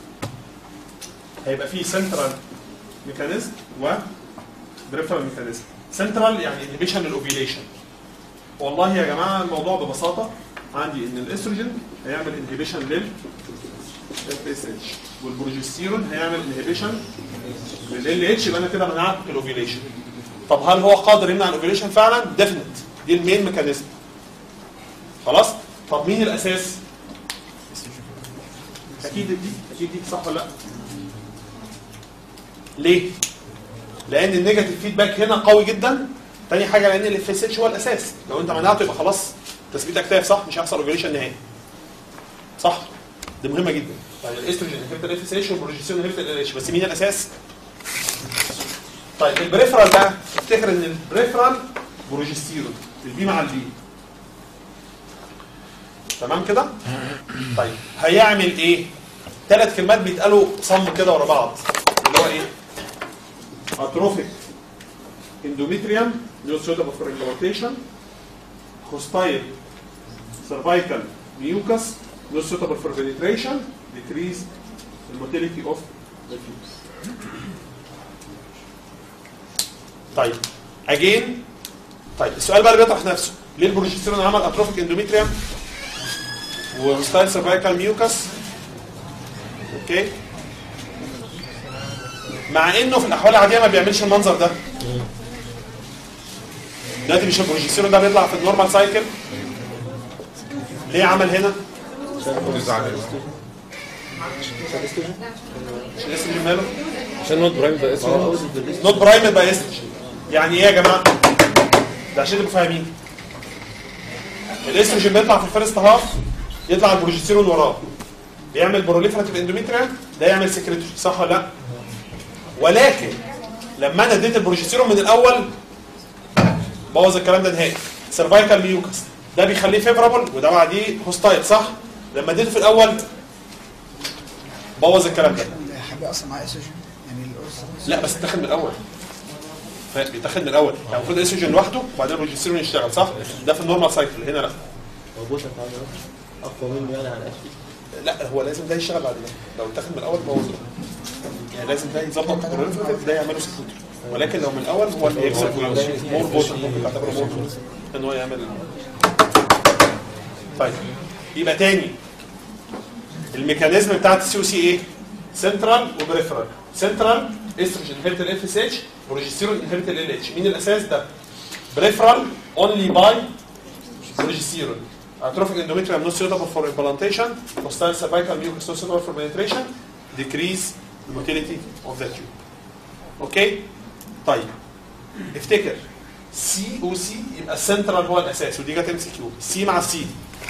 S1: هيبقى في سنترال ميكانيزم و بريفرال ميكانيزم سنترال يعني انهبيشن للاوفيليشن والله يا جماعه الموضوع ببساطه عندي ان الاستروجين هيعمل انهبيشن لل اف اس اتش والبروجستيرون هيعمل انهبيشن لل اتش يبقى انا كده منعت الاوفيليشن طب هل هو قادر يمنع الاوفيليشن فعلا؟ ديفنت دي المين ميكانيزم خلاص؟ طب مين الاساس؟ اكيد دي اكيد دي صح ولا لا؟ ليه؟ لان النيجاتيف فيدباك هنا قوي جدا تاني حاجه لان الاف اس اتش هو الاساس لو انت منعته يبقى خلاص تثبيت اكتاف صح مش هيحصل اوفيليشن نهائي صح دي مهمه جدا طيب الاستروجين انهبت الاف اس اتش والبروجستيرون انهبت ال اتش بس مين الاساس؟ طيب البريفرال بقى افتكر ان البريفرال بروجستيرون البي مع البي تمام كده؟ طيب هيعمل ايه؟ ثلاث كلمات بيتقالوا صم كده ورا بعض اللي هو ايه؟ اتروفيك اندوميتريوم نو suitable for implantation hostile cervical mucus no suitable for penetration decrease the motility of the fuse طيب اجين طيب السؤال بقى اللي بيطرح نفسه ليه البروجستيرون عمل اتروفيك اندوميتريوم وستايل سيرفايكال ميوكس اوكي مع انه في الاحوال العاديه ما بيعملش المنظر ده دلوقتي مش البروجستيرون ده بيطلع في النورمال سايكل ليه عمل هنا؟ مش الاسم ماله؟
S2: عشان نوت برايم بقى اسمه
S1: نوت برايم بقى اسم يعني ايه يا جماعه؟ ده عشان تبقوا فاهمين الاستروجين بيطلع في الفيرست هاف يطلع البروجستيرون وراه بيعمل بروليفراتيف اندوميتريا ده يعمل سكريتوري صح ولا لا؟ ولكن لما انا اديت البروجستيرون من الاول بوظ الكلام ده نهائي سيرفايكال ميوكس ده بيخليه فيفرابل وده بعديه هوستايل صح؟ لما اديته في الاول بوظ الكلام ده
S7: حاجه اصلا مع اسوجين يعني الأورس-
S1: لا بس اتاخد من الاول ف- بيتاخد من الاول يعني المفروض الاستروجين لوحده وبعدين البروجستيرون يشتغل صح؟ ده في النورمال سايكل هنا لا
S4: موجودة فعلا اقوى منه يعني على الاكل
S1: لا هو لازم ده يشتغل بعد ده لو اتاخد من الاول بوظه يعني لازم ده يظبط البروجستيرون ده يعمله سكوتر ولكن لو من الاول هو اللي يكسب مور بوتن ممكن تعتبره مور بوتن ان هو يعمل طيب يبقى تاني الميكانيزم بتاعت السي او سي ايه؟ سنترال وبريفرال سنترال استروجين انهبت الاف اس اتش بروجستيرون انهبت ال اتش مين الاساس ده؟ بريفرال اونلي باي بروجستيرون اتروفيك اندوميتريوم نوت suitable for implantation hostile cervical mucus not suitable for penetration decrease the motility of the tube اوكي طيب افتكر سي او سي يبقى السنترال هو الاساس ودي جت ام سي كيو سي مع السي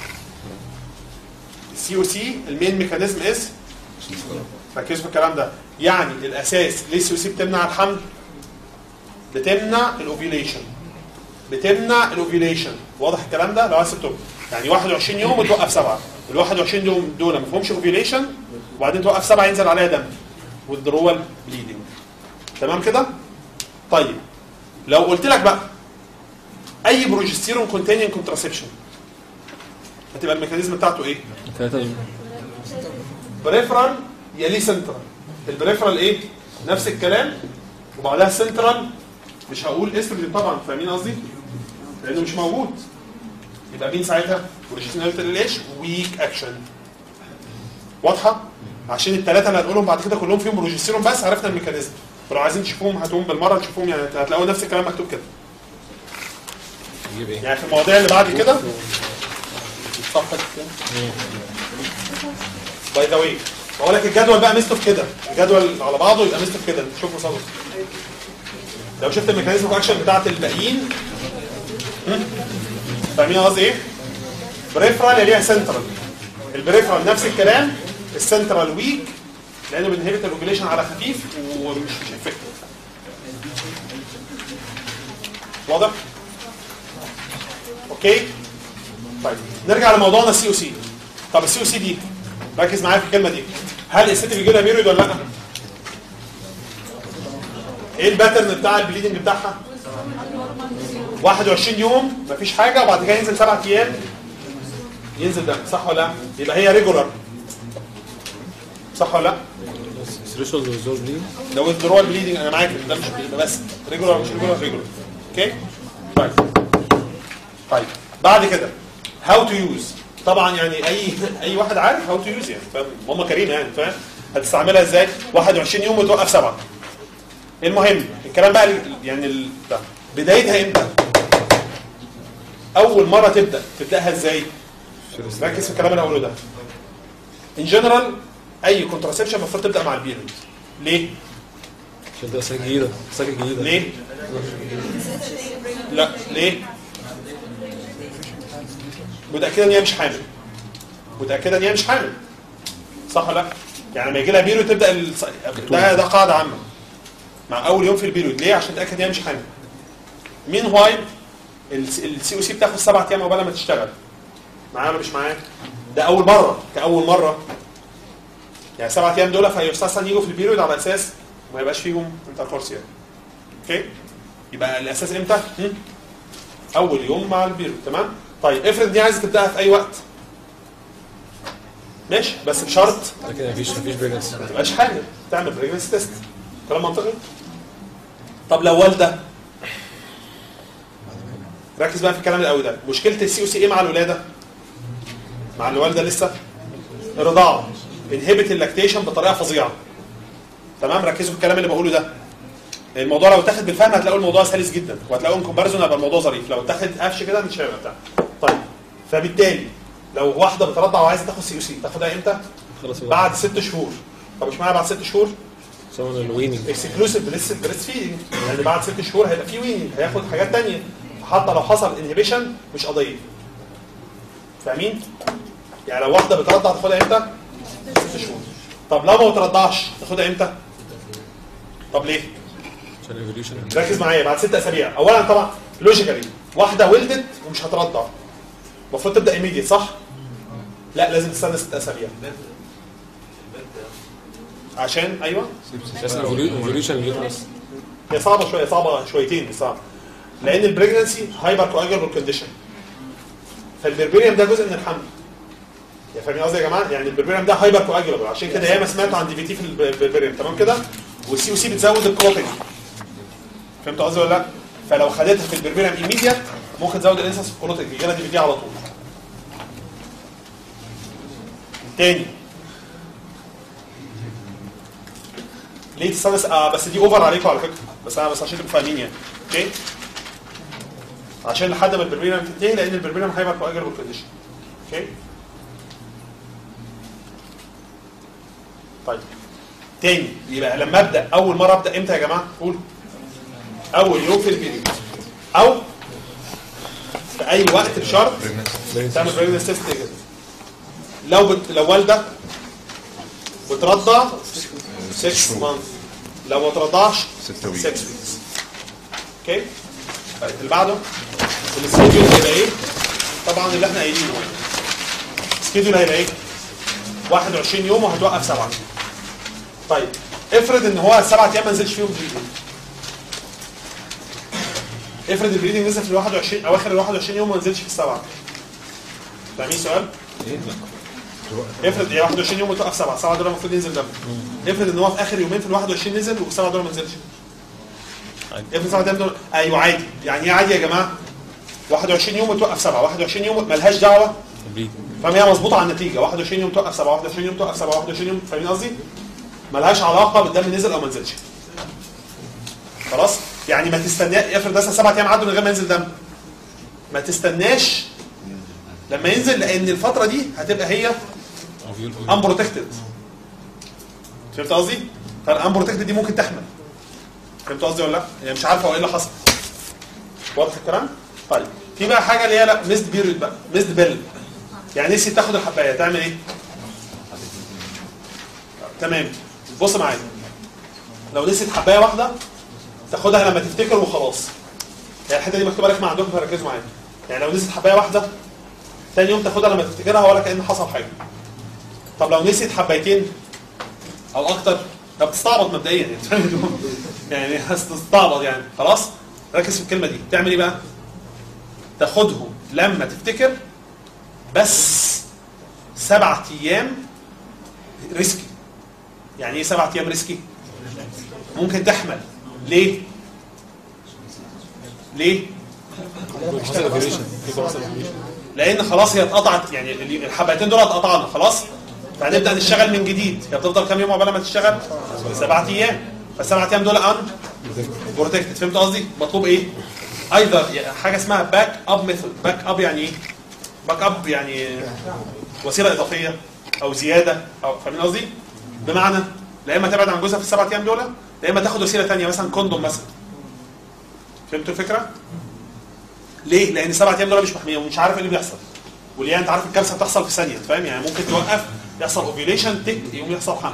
S1: السي او سي المين ميكانيزم از ركزوا في الكلام ده يعني الاساس ليه السي او سي بتمنع الحمل بتمنع الاوفيليشن بتمنع الاوفيليشن واضح الكلام ده لو عايز تكتب يعني 21 يوم وتوقف سبعه ال 21 يوم دول ما فيهمش اوفيليشن وبعدين توقف سبعه ينزل عليها دم والدرول بليدنج تمام كده؟ طيب لو قلت لك بقى اي بروجستيرون كونتيننج كونتراسبشن هتبقى الميكانيزم بتاعته ايه؟
S2: ثلاثة
S1: بريفرال يليه سنترال البريفرال ايه؟ نفس الكلام وبعدها سنترال مش هقول استروجين طبعا فاهمين قصدي؟ لانه مش موجود يبقى مين ساعتها؟ بروجستيرون ال اتش ويك اكشن واضحه؟ عشان الثلاثه اللي هنقولهم بعد كده كلهم فيهم بروجستيرون بس عرفنا الميكانيزم فلو عايزين تشوفوهم هاتوهم بالمره تشوفوهم يعني هتلاقوا نفس الكلام مكتوب كده
S2: نجيب ايه؟
S1: يعني في المواضيع اللي بعد كده صفحه باي ذا واي بقول لك الجدول بقى ميزته في كده الجدول على بعضه يبقى ميزته في كده شوفوا صدر لو شفت الميكانيزم اوف اكشن بتاعت الباقيين هم؟ فاهمين قصدي ايه؟ بريفرال يليها سنترال البريفرال نفس الكلام السنترال ويك لانه بنهبت الاوبيليشن على خفيف ومش مش افكتيف واضح؟ اوكي؟ طيب نرجع لموضوعنا السي او سي طب السي او سي دي ركز معايا في الكلمه دي هل الست بيجي لها بيريود ولا لا؟ ايه الباترن بتاع البليدنج بتاعها؟ 21 يوم مفيش حاجه وبعد كده ينزل سبع ايام ينزل دم صح ولا لا يبقى هي ريجولار صح ولا لا
S2: ثريشولد وزور دي
S1: لو withdrawal bleeding انا معاك ده مش بيبقى بس ريجولار مش ريجولار ريجولار اوكي طيب طيب بعد كده هاو تو يوز طبعا يعني اي اي واحد عارف هاو تو يوز يعني فاهم ماما كريمه يعني فاهم هتستعملها ازاي 21 يوم وتوقف سبعه المهم الكلام بقى ال- يعني ال... ده. بدايتها امتى اول مره تبدا تبداها ازاي ركز في الكلام اللي هقوله ده ان جنرال اي كونتراسبشن المفروض تبدا مع البيريود ليه
S2: عشان ده ساكه جديده ساكه جديده
S1: ليه لا ليه متاكده ان هي مش حامل متاكده ان هي مش حامل صح ولا لا يعني لما يجي لها بيريود تبدا ال... ده ده قاعده عامه مع اول يوم في البيريود ليه عشان تتاكد ان هي مش حامل مين وايل السي او سي بتاخد سبع ايام عقبال ما تشتغل معايا ولا مش معايا ده اول مره كاول مره يعني سبع ايام دول فيستحسن يجوا في البيريود على اساس ما يبقاش فيهم انتركورس يعني اوكي يبقى الاساس امتى هم؟ اول يوم مع البيريود تمام طيب افرض دي عايزه تبداها في اي وقت ماشي بس بشرط
S2: لكن مفيش مفيش بريجنسي
S1: ما تبقاش حامل تعمل بريجنسي تيست كلام منطقي طب لو والده ركز بقى في الكلام القوي ده مشكله السي او سي ايه مع الولاده مع الوالده لسه الرضاعه انهبت اللاكتيشن بطريقه فظيعه تمام ركزوا في الكلام اللي بقوله ده الموضوع لو اتاخد بالفهم هتلاقوا الموضوع سلس جدا وهتلاقوا ان كومباريزون هيبقى الموضوع ظريف لو اتاخد قفش كده مش هيبقى بتاع طيب فبالتالي لو واحده بترضع وعايزه تاخد سي او سي تاخدها امتى؟
S2: خلاص بقى
S1: بعد ست شهور طب مش معنى بعد ست شهور
S2: سواء الويننج
S1: اكسكلوسيف بريست بريست فيدنج يعني بعد ست شهور هيبقى في ويننج هياخد حاجات تانية حتى لو حصل انهبيشن مش قضيه فاهمين؟ يعني لو واحده بترضع تاخدها امتى؟ ست شهور طب لو ما بترضعش تاخدها امتى؟ طب ليه؟
S2: عشان ايفوليوشن
S1: ركز معايا بعد ست اسابيع اولا طبعا لوجيكالي واحده ولدت ومش هترضع المفروض تبدا ايميديت صح؟ لا لازم تستنى ست اسابيع عشان ايوه
S2: عشان ايفوليوشن اليوترس
S1: هي صعبه شويه صعبه شويتين مش صعبه لان البريجنسي هايبر كواجربل كونديشن فالبربريم ده جزء من الحمل يا فاهمين قصدي يا جماعه يعني البربريم ده هايبر كواجربل عشان كده ياما سمعتوا عن دي في تي في البربريم تمام كده والسي او سي بتزود الكلوتنج فهمتوا قصدي ولا لا فلو خدتها في البربريم ايميديت ممكن تزود الانسس في الكلوتنج يجي لها دي في تي على طول تاني ليه تستنى س- آه بس دي اوفر عليكم على فكره بس انا بس عشان تبقوا فاهمين يعني اوكي عشان لحد ما البربريم تنتهي لان البربريم هيبقى كواجربل كونديشن اوكي طيب تاني يبقى لما ابدا اول مره ابدا امتى يا جماعه قول اول يوم في البيريود او في اي وقت بشرط تعمل بريجنس تيست كده لو بت... لو والده بترضع 6 مانث لو ما ترضعش
S6: 6 ويك
S1: 6 ويكس اوكي طيب اللي بعده السكيدول هيبقى ايه؟ طبعا اللي احنا قايلينه السكيدول هيبقى ايه؟ 21 يوم وهتوقف سبعه طيب افرض ان هو السبع ايام ما نزلش فيهم بريدنج افرض البريدنج نزل في ال 21 اواخر ال 21 يوم وما نزلش في السبعه فاهمين السؤال؟ افرض ايه 21 يوم وتوقف سبعه سبعه دول المفروض ينزل دم افرض ان هو في اخر يومين في ال 21 نزل والسبعه دول ما نزلش افرض سبعه دول ايوه عادي يعني ايه عادي يا جماعه 21 يوم وتوقف سبعه 21 يوم ملهاش دعوه فاهم هي مظبوطه على النتيجه 21 يوم توقف سبعه 21 يوم توقف سبعه 21 يوم فاهمين قصدي؟ ملهاش علاقه بالدم نزل او ما نزلش خلاص يعني ما تستنى افرض مثلا سبع ايام عدوا من غير ما ينزل دم ما تستناش لما ينزل لان الفتره دي هتبقى هي unprotected فهمت قصدي؟ فالانبروتكتد دي ممكن تحمل فهمت قصدي ولا لا؟ يعني مش عارفه هو ايه اللي حصل واضح الكلام؟ طيب في بقى حاجه اللي هي لا ميزد بيريود بقى ميزد بيل يعني نسيت تاخد الحبايه تعمل ايه؟ تمام بص معايا لو نسيت حبايه واحده تاخدها لما تفتكر وخلاص يعني الحته دي مكتوبه لك مع عندكم فركزوا معايا يعني لو نسيت حبايه واحده تاني يوم تاخدها لما تفتكرها ولا كأن حصل حاجه طب لو نسيت حبايتين او اكتر طب بتستعبط مبدئيا يعني فاهم؟ يعني هتستعبط يعني خلاص ركز في الكلمه دي تعمل ايه بقى تاخدهم لما تفتكر بس سبعة ايام ريسكي يعني ايه سبعة ايام ريسكي ممكن تحمل ليه ليه لان خلاص هي اتقطعت يعني ال- الحبايتين دول اتقطعنا خلاص فهنبدا نشتغل من جديد هي بتفضل كام يوم عقبال ما تشتغل سبعة ايام فالسبعة ايام دول ان بروتكتد فهمت قصدي مطلوب ايه ايضا حاجه اسمها باك اب ميثود باك اب يعني ايه باك اب يعني وسيله اضافيه او زياده او فاهمين قصدي بمعنى لا اما تبعد عن جوزها في السبع ايام دول لا اما تاخد وسيله ثانيه مثلا كوندوم مثلا فهمتوا الفكره ليه لان السبع ايام دول مش محميه ومش عارف ايه اللي بيحصل واللي انت عارف الكارثه بتحصل في ثانيه فاهم يعني ممكن توقف يحصل اوفيليشن تك يقوم يحصل حمل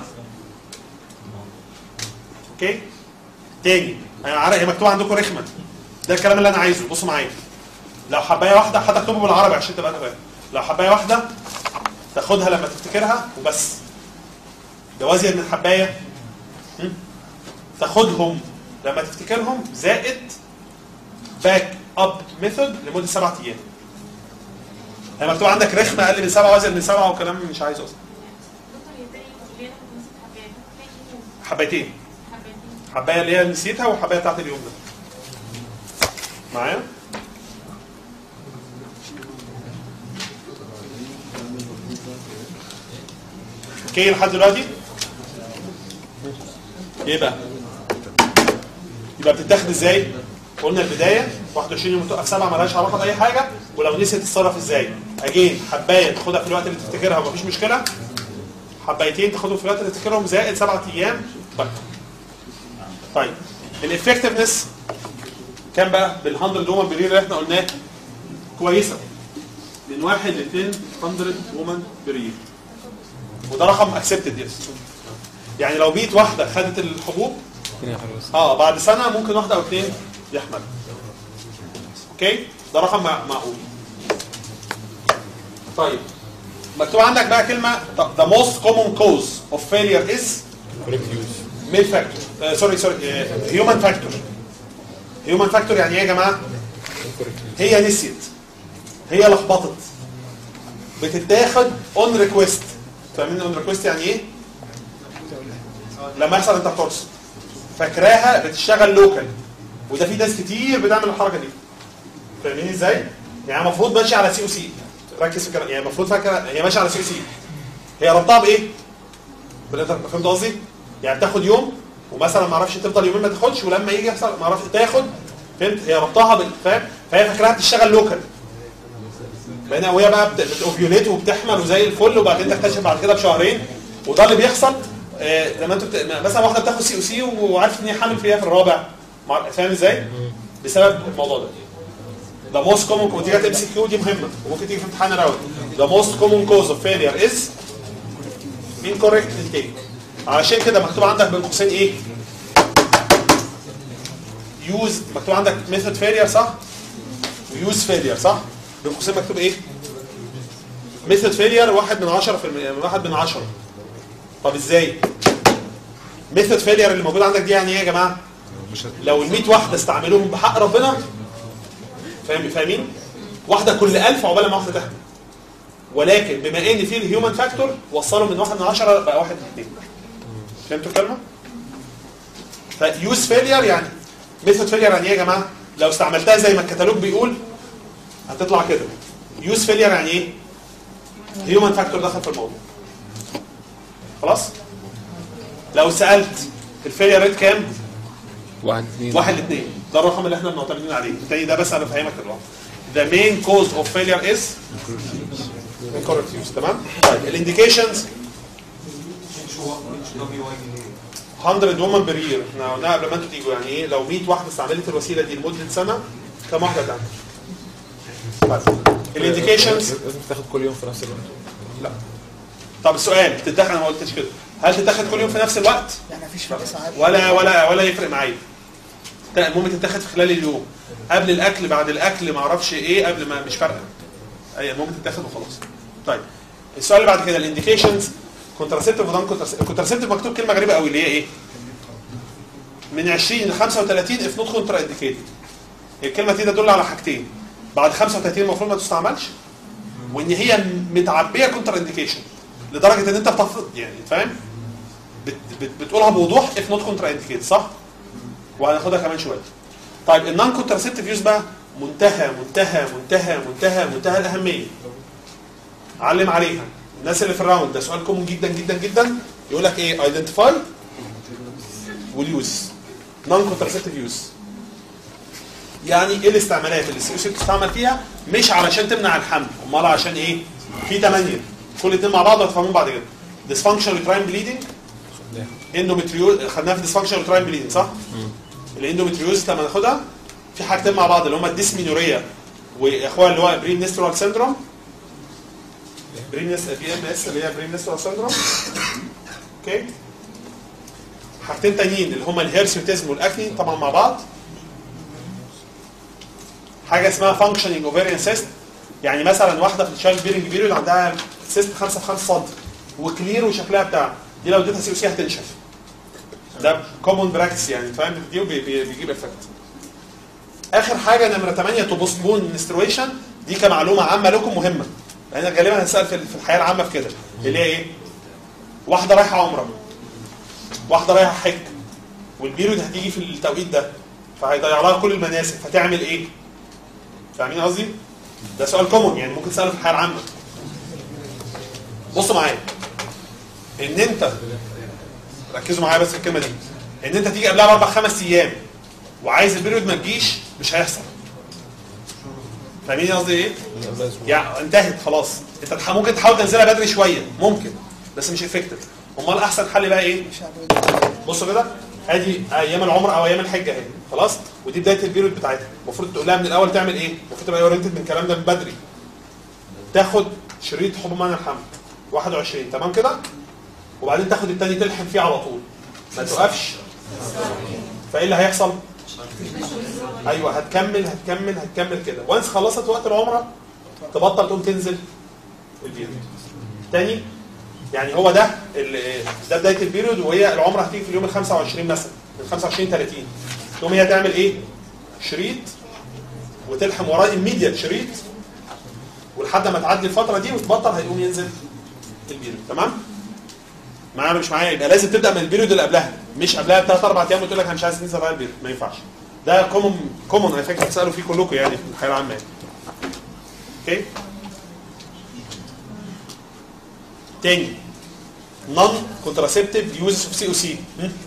S1: اوكي تاني انا عارف هي مكتوبه عندكم رخمه ده الكلام اللي انا عايزه بصوا معايا لو حبايه واحده حتى اكتبه بالعربي عشان تبقى انت فاهم لو حبايه واحده تاخدها لما تفتكرها وبس ده وزن من حبايه م? تاخدهم لما تفتكرهم زائد باك اب ميثود لمده سبعة ايام هي مكتوب عندك رخمه اقل من سبعه وزن من سبعه وكلام مش عايزه اصلا حبايتين حبايه اللي هي نسيتها والحبايه بتاعت اليوم ده معايا اوكي لحد دلوقتي ايه بقى يبقى بتتاخد ازاي قلنا البدايه 21 يوم توقف سبعه مالهاش علاقه باي حاجه ولو نسيت تتصرف ازاي اجين حبايه تاخدها في الوقت اللي تفتكرها ومفيش مشكله حبايتين تاخدهم في الوقت اللي تفتكرهم زائد سبعة ايام طيب طيب الافكتفنس كام بقى بال 100 وومن برير اللي احنا قلناه كويسه من واحد ل 200 وومن برير وده رقم اكسبتد يس يعني لو 100 واحده خدت الحبوب اه بعد سنه ممكن واحده او اثنين يحمل اوكي ده رقم مع- معقول طيب مكتوب عندك بقى كلمه طب the most common cause of failure is male factor سوري سوري human factor human factor يعني ايه يا جماعه هي نسيت هي لخبطت بتتاخد اون ريكويست فاهمين اون ريكويست يعني ايه لما يحصل انت بترصد فاكراها بتشتغل لوكال وده في ناس كتير بتعمل الحركه دي فاهمين ازاي يعني المفروض ماشي على سي او سي ركز في الكلام يعني المفروض فاكره هي ماشيه على سي او سي هي ربطها بايه بالإنتر- فهمت قصدي يعني تاخد يوم ومثلا ما اعرفش تفضل يومين ما تاخدش ولما يجي يحصل ما اعرفش تاخد فهمت هي ربطها بال- فاهم فهي فاكراها بتشتغل لوكال بقينا وهي بقى بت- بتوفيوليت وبتحمل وزي الفل وبعدين تكتشف بعد كده بشهرين وده اللي بيحصل آه، لما انت بت... مثلا واحده بتاخد سي او سي وعارف ان هي حامل فيها في الرابع مع- فاهم ازاي؟ بسبب الموضوع ده The most common ودي جت ام سي كيو دي مهمه وممكن تيجي في امتحان راوند The most common cause of failure is incorrect intake علشان كده مكتوب عندك بين قوسين ايه؟ use مكتوب عندك method failure صح؟ ويوز failure صح؟ بين قوسين مكتوب ايه؟ method failure واحد من 10 في المية واحد من 10 طب ازاي؟ method failure اللي موجود عندك دي يعني ايه يا جماعه؟ لو ال 100 واحده استعملوهم بحق ربنا فاهم فاهمين؟ واحده كل 1000 عقبال ما واحده تحمل ولكن بما ان في الهيومن فاكتور وصلوا من واحد من 10 بقى واحد من 2 فهمتوا الكلمه؟ فيوز فيلير يعني ميثود فيلير يعني ايه يا جماعه؟ لو استعملتها زي ما الكتالوج بيقول هتطلع كده يوز فيلير يعني ايه؟ هيومن فاكتور دخل في الموضوع خلاص؟ لو سالت الفيلير ريت كام؟
S2: واحد اثنين
S1: واحد لاثنين ده الرقم اللي احنا معتمدين عليه التاني ده بس انا بفهمك الرقم the main cause of failure is incorrect use تمام طيب الانديكيشنز 100 وومن بير يير احنا قلنا قبل ما انتوا تيجوا يعني ايه لو 100 واحده استعملت الوسيله دي لمده سنه كم واحده تعمل؟ طيب الانديكيشنز
S2: لازم تاخد كل يوم في نفس الوقت
S1: لا طب السؤال تتاخد انا ما قلتش كده هل تتاخد كل يوم في نفس الوقت؟
S7: يعني مفيش فرق ساعات
S1: ولا ولا ولا يفرق معايا تا- المهم تتاخد في خلال اليوم قبل الاكل بعد الاكل ما اعرفش ايه قبل ما مش فارقه اي المهم تتاخد وخلاص طيب السؤال اللي بعد كده الانديكيشنز كونتراسيبتيف ودان كونتراسيبتيف مكتوب كلمه غريبه قوي اللي هي ايه من 20 ل 35 اف نوت كونترا انديكيتد الكلمه دي تدل على حاجتين بعد 35 المفروض ما تستعملش وان هي متعبيه كونتر انديكيشن لدرجه ان انت بتفرض يعني فاهم بت بت بتقولها بوضوح اف نوت كونتر انديكيت صح وهناخدها كمان شويه طيب النون كونترسبتيف يوز بقى منتهى منتهى منتهى منتهى منتهى الاهميه علم عليها الناس اللي في الراوند ده سؤال كومن جدا جدا جدا يقول لك ايه ايدنتيفاي واليوز نون كونترسبتيف يوز يعني ايه الاستعمالات اللي السي بتستعمل فيها مش علشان تمنع الحمل امال عشان ايه في ثمانيه كل اتنين مع بعض هتفهمون بعد كده ديسفانكشن تراين بليدنج اندومتريوز خدناها في ديسفانكشن تراين بليدنج صح؟ الاندومتريوز لما ناخدها في حاجتين مع بعض اللي هم الديسمينوريا واخوها اللي هو برين نسترال سيندروم برين نس بي ام اس اللي هي برين نسترال سيندروم اوكي حاجتين تانيين اللي هم الهيرسيوتيزم والاكني طبعا مع بعض حاجه اسمها فانكشننج اوفيريان سيست يعني مثلا واحده في الشايلد بيرنج بيريود عندها سيست 5 في 5 سم وكلير وشكلها بتاع دي لو اديتها سي او سي هتنشف ده كومون براكتس يعني فاهم دي وبي- بي- بيجيب افكت اخر حاجه نمره 8 تو بوستبون منسترويشن دي كمعلومه عامه لكم مهمه لان غالبا هنسال في في الحياه العامه في كده اللي هي ايه؟ واحده رايحه عمره واحده رايحه حج والبيريود هتيجي في التوقيت ده فهيضيع لها كل المناسك فتعمل ايه؟ فاهمين قصدي؟ ده سؤال كومون يعني ممكن تساله في الحياه العامه بصوا معايا ان انت ركزوا معايا بس في الكلمه دي ان انت تيجي قبلها باربع خمس ايام وعايز البيريود ما تجيش مش هيحصل فاهمين قصدي ايه؟ يعني انتهت خلاص انت تح- ممكن تحاول تنزلها بدري شويه ممكن بس مش افكتيف امال احسن حل بقى ايه؟ بصوا كده ادي ايام العمر او ايام الحجه اهي خلاص ودي بدايه البيريود بتاعتها المفروض تقول لها من الاول تعمل ايه؟ المفروض تبقى اورينتد من الكلام ده من بدري تاخد شريط حبوب منع الحمل 21 تمام كده؟ وبعدين تاخد التاني تلحم فيه على طول ما توقفش فايه اللي هيحصل؟ ايوه هتكمل هتكمل هتكمل كده وانس خلصت وقت العمره تبطل تقوم تنزل البيريود تاني يعني هو ده ال- ده بدايه البيريود وهي العمره هتيجي في اليوم ال 25 مثلا من 25 30 تقوم هي تعمل ايه؟ شريط وتلحم وراه immediate شريط ولحد ما تعدي الفتره دي وتبطل هيقوم ينزل البيريود تمام؟ معايا ولا مش معايا يبقى لازم تبدا من البيريود اللي قبلها مش قبلها بثلاث اربع ايام وتقول لك انا مش عايز ننزل على البيريود ما ينفعش ده كومون كومون انا فاكر بتسالوا فيه كلكم يعني في الحياه العامه يعني. اوكي تاني نون كونتراسبتيف يوزز اوف سي او سي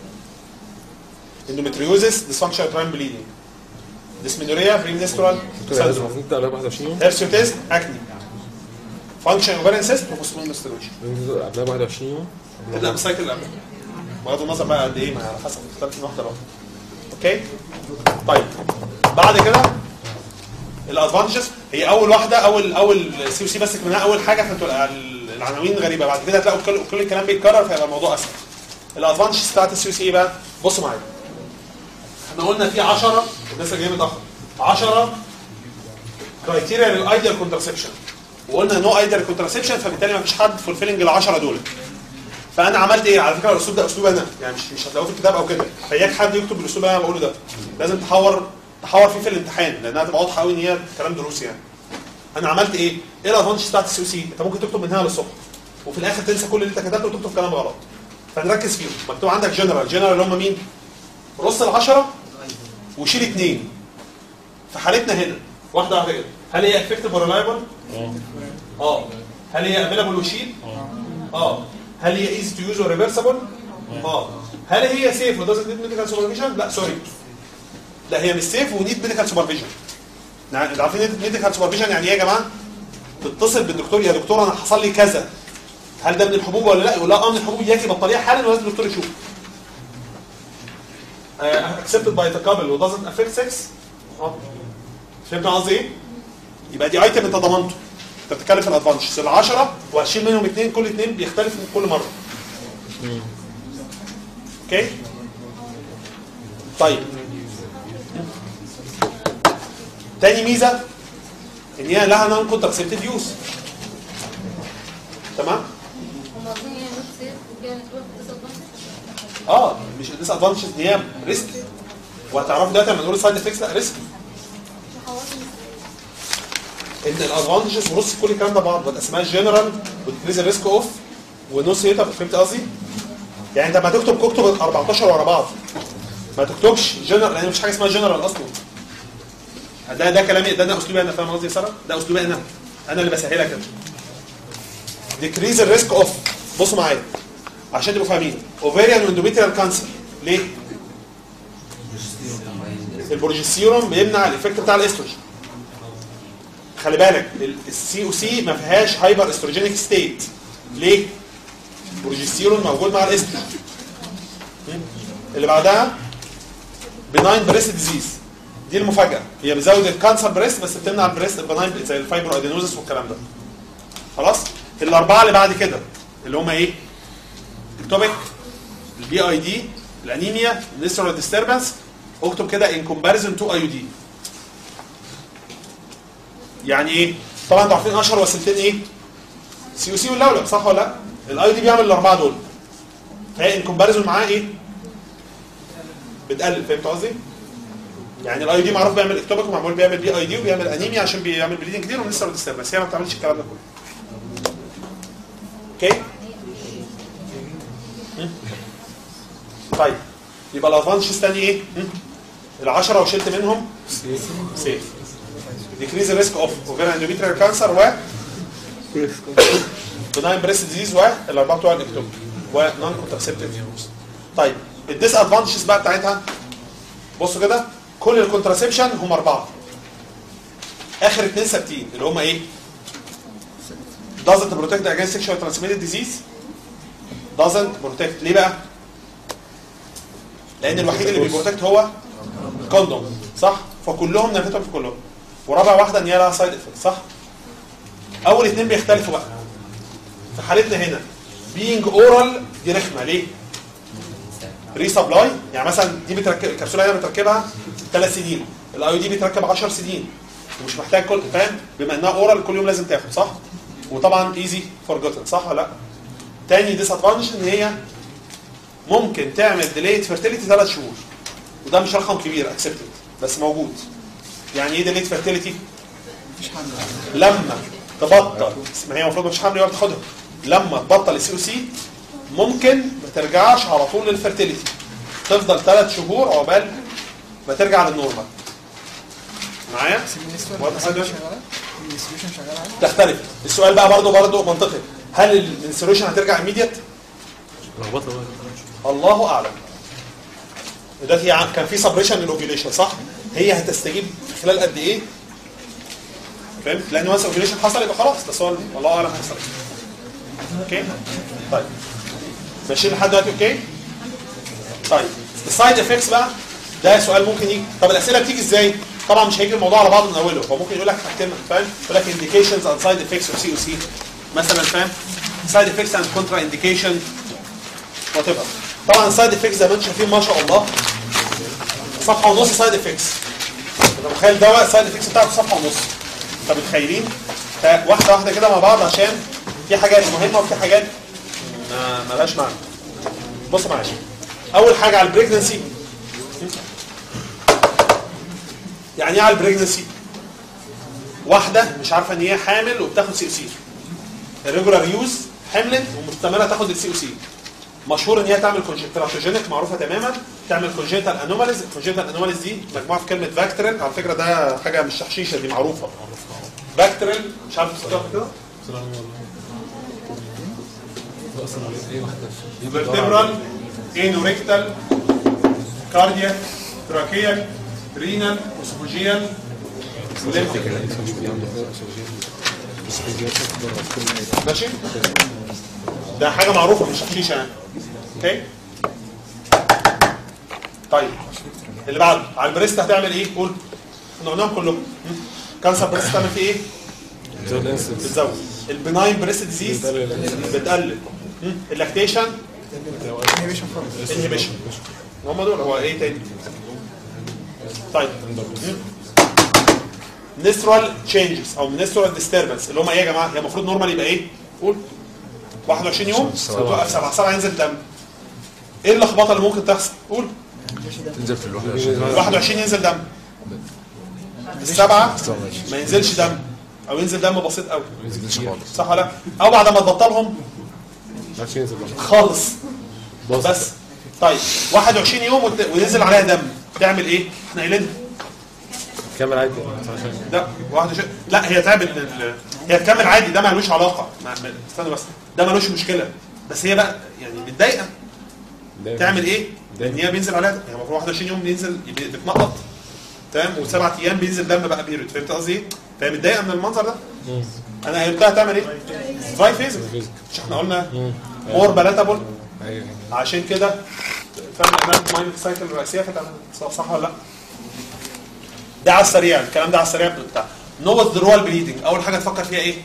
S1: اندومتريوزس ديسفانكشن تراين بليدنج ديسمينوريا بريمنسترال
S2: لازم المفروض تبدا قبلها 21 يوم
S1: هيرسيوتيزم اكني فانكشن اوفرين سيست وبوستمون ماسترويشن
S2: قبلها 21 يوم
S1: تبدا بالسايكل اللي قبله بغض النظر بقى قد ايه ما على حسب اختلف من واحده لواحده اوكي طيب بعد كده الادفانتجز هي اول واحده اول اول سي سي بس منها اول حاجه فانتوا ال- العناوين غريبه بعد كده هتلاقوا كل, كل الكلام بيتكرر فيبقى الموضوع اسهل الادفانتجز بتاعت السي سي ايه بقى بصوا معايا احنا قلنا في 10 الناس اللي جايه متاخر 10 كرايتيريا للايديال كونترسبشن وقلنا نو ايديال كونترسبشن فبالتالي ما فيش حد فولفيلنج ال 10 دول فانا عملت ايه على فكره الاسلوب ده اسلوب انا يعني مش مش هتلاقوه في الكتاب او كده فاياك حد يكتب بالاسلوب اللي انا بقوله ده لازم تحور تحور فيه في الامتحان لانها تبقى واضحه قوي ان هي كلام دروسي يعني انا عملت ايه؟ ايه الادفانتج بتاعت السي سي؟ انت ممكن تكتب من هنا للصبح وفي الاخر تنسى كل اللي انت كتبته وتكتب كلام غلط فنركز فيهم مكتوب عندك جنرال جنرال اللي هم مين؟ رص العشرة وشيل اثنين في حالتنا هنا واحده واحده كده هل هي افكتيف ولا ريلايبل؟ اه هل هي افيلابل وشيل؟ اه هل هي ايزي تو يوز وريفرسبل؟ اه هل هي سيف ودازنت نيد ميديكال سوبرفيجن؟ لا سوري لا هي مش سيف ونيد ميديكال سوبرفيجن انتوا عارفين ميديكال سوبرفيجن يعني ايه يا جماعه؟ تتصل بالدكتور يا دكتور انا حصل لي كذا هل ده من الحبوب ولا لا؟ يقول لا اه من الحبوب ياكي بطاريه حالا ولازم الدكتور يشوف accepted by the couple و doesn't affect sex اه فهمت قصدي ايه؟ يبقى دي ايتم انت ضمنته انت بتتكلم في الادفانتجز ال 10 وهتشيل منهم اثنين كل اثنين بيختلف من كل مره اوكي طيب تاني ميزه ان هي لها نون كونترسبتيف يوز تمام
S8: ومعظم يعني نوت سيف وكانت تروح disadvantage.
S1: اه مش ديس ادفانتجز ان هي ريسك وهتعرفوا دلوقتي لما نقول سايد افكتس لا ريسك
S8: وحوالي
S1: ان الادفانتجز ونص كل الكلام ده بعض اسمها جنرال وتكريز الريسك اوف ونص هيتا فهمت قصدي؟ يعني انت لما تكتب اكتب 14 ورا بعض ما تكتبش جنرال لان مفيش حاجه اسمها جنرال اصلا ده ده كلامي ده انا اسلوبي انا فاهم قصدي يا ساره؟ ده اسلوبي انا انا اللي بسهلها كده ديكريز الريسك اوف بصوا معايا عشان تبقوا فاهمين اوفيريان واندوميتريال كانسر ليه؟ البروجستيرون بيمنع الايفكت بتاع الاستروجين خلي بالك السي او سي ما فيهاش هايبر استروجينيك ستيت ليه؟ البروجستيرون موجود مع الاستروجين اللي بعدها بناين بريست ديزيز دي المفاجاه هي بتزود الكانسر بريست بس بتمنع البريست البناين زي الفايبرو ادينوزس والكلام ده خلاص الاربعه اللي بعد كده اللي هم ايه التوبيك البي اي دي الانيميا النسترال ديستربنس اكتب كده ان كومباريزون تو اي دي يعني ايه طبعا انتوا عارفين اشهر وسيلتين ايه سي او سي واللولب صح ولا لا الاي دي بيعمل الاربعه دول فهي ان كومباريزون معاه ايه بتقلل فهمت قصدي يعني الاي دي معروف بيعمل اكتوبك ومعمول بيعمل بي اي دي وبيعمل انيميا عشان بيعمل بليدنج كتير ونسترال ديستربنس هي ما بتعملش الكلام ده كله اوكي هم؟ طيب يبقى الادفانتجز تاني ايه ال10 وشلت منهم سيف ديكريز الريسك اوف اوفيريان اندوميتريال كانسر و بناين بريست ديزيز والاربعه بتوع الاكتوب ونون كونترسبتيف يوز طيب الديس ادفانتجز بقى بتاعتها بصوا كده كل الكونترسبشن هم اربعه اخر اثنين ثابتين اللي هم ايه doesn't protect against sexually transmitted disease doesn't protect ليه بقى لان الوحيد اللي بيبروتكت هو الكوندوم صح فكلهم نفيتهم في كلهم ورابع واحده ان هي لها سايد افكت صح اول اثنين بيختلفوا بقى في حالتنا هنا بينج اورال دي رخمه ليه ري سبلاي يعني مثلا دي بتركب الكبسوله هنا بتركبها ثلاث سنين الاي دي بيتركب 10 سنين ومش محتاج كل فاهم بما انها اورال كل يوم لازم تاخد صح وطبعا ايزي فورجوتن صح ولا لا تاني ديس ادفانتج ان هي ممكن تعمل ديليت فيرتيليتي ثلاث شهور وده مش رقم كبير اكسبتد بس موجود يعني ايه ديليت فيرتيليتي
S7: مفيش حمل
S1: لما تبطل ما هي المفروض مش حمل يقعد تاخدها لما تبطل السي او سي ممكن ما ترجعش على طول للفيرتيليتي تفضل ثلاث شهور عقبال ما ترجع للنورمال معايا
S7: بس بالنسبه
S1: واضح
S7: للمنستريشن
S1: دلوقتي؟
S7: شغاله المنستريشن شغاله عادي
S1: تختلف السؤال بقى برضه برضه منطقي هل المنسروشن هترجع ايميديت
S2: لخبطه بقى
S1: الله اعلم دلوقتي ع- كان في سبريشن للاوفيليشن صح هي هتستجيب في خلال قد ايه فهمت لان وانس اوفيليشن حصل يبقى خلاص ده سؤال الله اعلم هيحصل ايه اوكي طيب ماشيين لحد دلوقتي اوكي طيب السايد افكتس بقى ده سؤال ممكن يجي طب الاسئله بتيجي ازاي طبعا مش هيجي الموضوع على بعضه من اوله هو ممكن يقول لك حاجتين فاهم يقول لك indications and side effects of COC مثلا فاهم side effects and contraindication وات ايفر طبعا السايد افكتس زي ما انتم شايفين ما شاء الله صفحه ونص سايد افكتس انت متخيل دواء السايد افكتس بتاعته صفحه ونص انت متخيلين واحده واحده كده مع بعض عشان في حاجات مهمه وفي حاجات ما مالهاش معنى بص معايا اول حاجه على البريجنسي يعني ايه على البريجنسي واحده مش عارفه ان هي حامل وبتاخد سي او سي الريجولار يوز حملت ومستمره تاخد السي او سي مشهور ان هي تعمل كونجكتيراتوجينيك معروفه تماما تعمل كونجنتال انوماليز الكونجنتال انوماليز دي مجموعه في كلمه فاكترين على فكره ده حاجه مش تحشيشه دي معروفه فاكترين مش عارف تذكرها كده فيرتبرال انوريكتال كاردياك تراكيال رينال اسوفوجيال ماشي ده حاجه معروفه مش تحشيشه يعني اوكي طيب اللي بعده على البريست هتعمل ايه قول احنا قلناهم كلهم م? كانسر بريست هتعمل فيه ايه بتزود البناين بريست ديزيز بتقلل م? اللاكتيشن
S7: انهبيشن خالص
S1: انهبيشن هم دول هو ايه تاني طيب نسترال تشينجز او نسترال ديستربنس اللي هم ايه يا جماعه هي المفروض نورمال يبقى ايه قول 21 يوم توقف 7 7 ينزل دم ايه اللخبطه اللي ممكن تحصل قول
S6: تنزل في الوحده
S1: 21 ينزل دم السبعه ما ينزلش دم او ينزل دم بسيط قوي
S6: ما ينزلش خالص
S1: صح ولا لا او بعد ما تبطلهم
S2: ما عادش ينزل بقى
S1: خالص
S2: باظ.
S1: بس طيب 21 يوم وت- ونزل عليها دم تعمل ايه؟ احنا قايلين
S2: كمل عادي
S1: لا واحده شيء لا هي تعب ال- ال- هي تكمل عادي ده ملوش علاقه ما- ما- استنى بس ده ملوش مشكله بس هي بقى يعني متضايقه تعمل ايه؟ ان هي بينزل عليها يعني المفروض 21 يوم بينزل يبقى- بتنقط تمام وسبع ايام بينزل دم بقى بيرد فهمت قصدي ايه؟ فهي متضايقه من المنظر ده انا قلتها تعمل ايه؟ تراي فيزك مش احنا قلنا مور بلاتابل
S2: ايوه
S1: عشان كده فاهم امامك مايند سايكل الرئيسيه فتعمل صح, صح ولا لا؟ ده على السريع الكلام ده على السريع بتاع نو وذرول بليدنج اول حاجه تفكر فيها ايه؟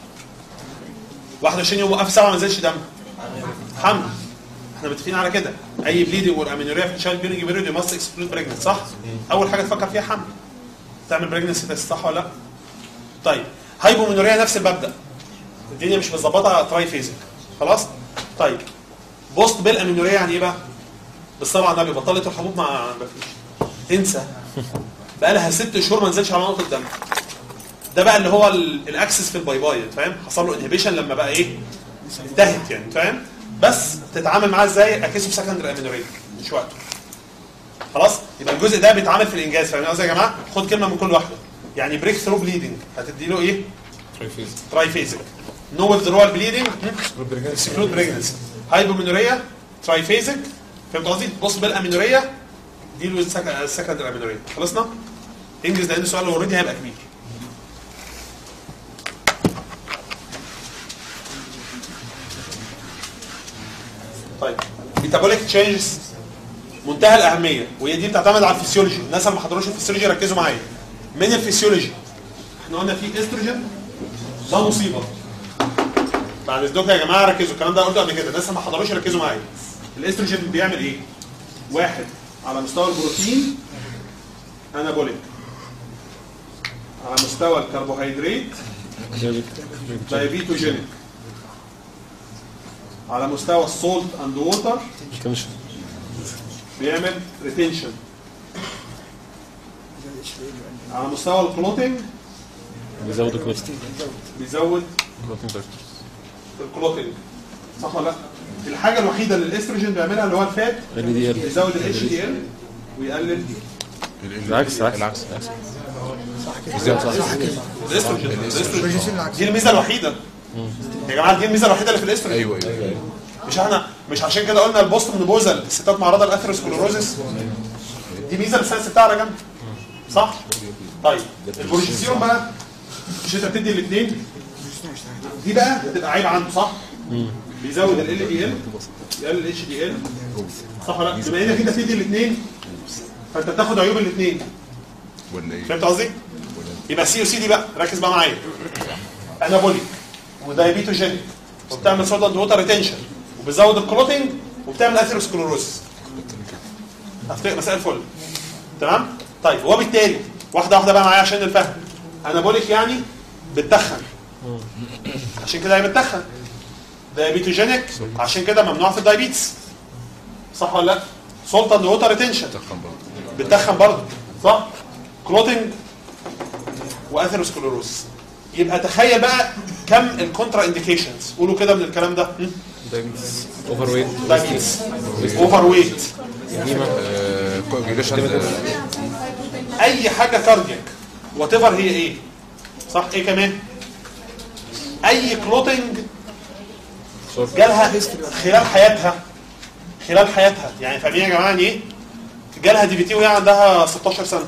S1: 21 يوم وقف سبعه ما نزلش دم حمل احنا متفقين على كده اي بليدنج والامينوريا في الشايلد بيرنج بيريود ماست اكسكلود بريجننت صح؟ اول حاجه تفكر فيها حمل تعمل بريجننسي تيست صح ولا لا؟ طيب هايبومينوريا نفس المبدا الدنيا مش متظبطه تراي فيزك خلاص؟ طيب بوست بالامينوريا يعني ايه بقى؟ بالصلاه على النبي بطلت الحبوب ما مفيش انسى بقى لها ست شهور ما نزلش على نقطه دم ده بقى اللي هو ال- الاكسس في الباي باي فاهم حصل له انهبيشن لما بقى ايه انتهت يعني فاهم بس تتعامل معاه ازاي اكيسه في سكندري امينوريا مش وقته خلاص يبقى الجزء ده بيتعامل في الانجاز فاهمين قصدي يا جماعه خد كلمه من كل واحده يعني بريك ثرو بليدنج هتدي له ايه تراي فيزك نو وذرول بليدنج اكسكلود بريجنسي هايبومينوريا تراي فيزك فهمت قصدي بص بالامينوريا دي له السكندري امينوريا خلصنا انجز لان السؤال اوريدي هيبقى كبير طيب ميتابوليك تشينجز منتهى الاهميه وهي دي بتعتمد على الفسيولوجي الناس اللي ما حضروش الفسيولوجي ركزوا معايا من الفسيولوجي احنا قلنا في استروجين ده مصيبه بعد اذنكم يا جماعه ركزوا الكلام ده قلته قبل كده الناس اللي ما حضروش ركزوا معايا الاستروجين بيعمل ايه واحد على مستوى البروتين انابوليك على مستوى الكربوهيدرات دايبيتوجينيك على مستوى السولت اند ووتر بيعمل ريتنشن على مستوى الكلوتنج
S2: بيزود الكوست
S1: بيزود الكلوتنج صح ولا لا؟ الحاجه الوحيده اللي الاستروجين بيعملها اللي هو الفات
S2: LDL.
S1: بيزود الاتش دي ال ويقلل
S2: بالعكس العكس
S6: العكس
S1: الاستروجين الاستروجين دي الميزه الوحيده يا جماعه دي الميزه الوحيده اللي في الاستروجين
S6: ايوه ايوه
S1: مش احنا مش عشان كده قلنا البوست من بوزل الستات معرضه لاثيروسكلوروزس دي ميزه بس انا سبتها على جنب صح؟ طيب البروجيستيرون بقى مش انت بتدي الاثنين دي بقى بتبقى عيب عنده صح؟ بيزود ال ال دي ال يقلل الاتش دي ال صح ولا لا؟ بما انك انت بتدي الاثنين فانت بتاخد عيوب الاثنين
S6: ولا ايه
S1: فهمت قصدي؟ يبقى سي او سي دي بقى ركز بقى معايا انابوليك ودايبيتوجينيك وبتعمل صودا ووتر ريتنشن وبتزود الكلوتنج وبتعمل اثيروسكلوروسس افتكر مساء الفل تمام؟ طيب وبالتالي واحده واحده بقى معايا عشان الفهم انابوليك يعني بتتخن عشان كده هي بتتخن دايبيتوجينيك عشان كده ممنوع في الدايبيتس صح ولا لا؟ سولت اند ووتر ريتنشن
S6: تخن برضه
S1: بتدخن برضه صح كلوتنج واثيروسكلوروس يبقى تخيل بقى كم الكونترا انديكيشنز قولوا كده من الكلام ده
S2: اوفر ويت
S1: دايبيتس اوفر ويت
S6: كوجيليشن
S1: اي حاجه كاردياك وات ايفر هي ايه صح ايه كمان اي كلوتنج جالها خلال حياتها خلال حياتها يعني فاهمين يا جماعه يعني ايه جالها دي بي تي وهي عندها 16 سنه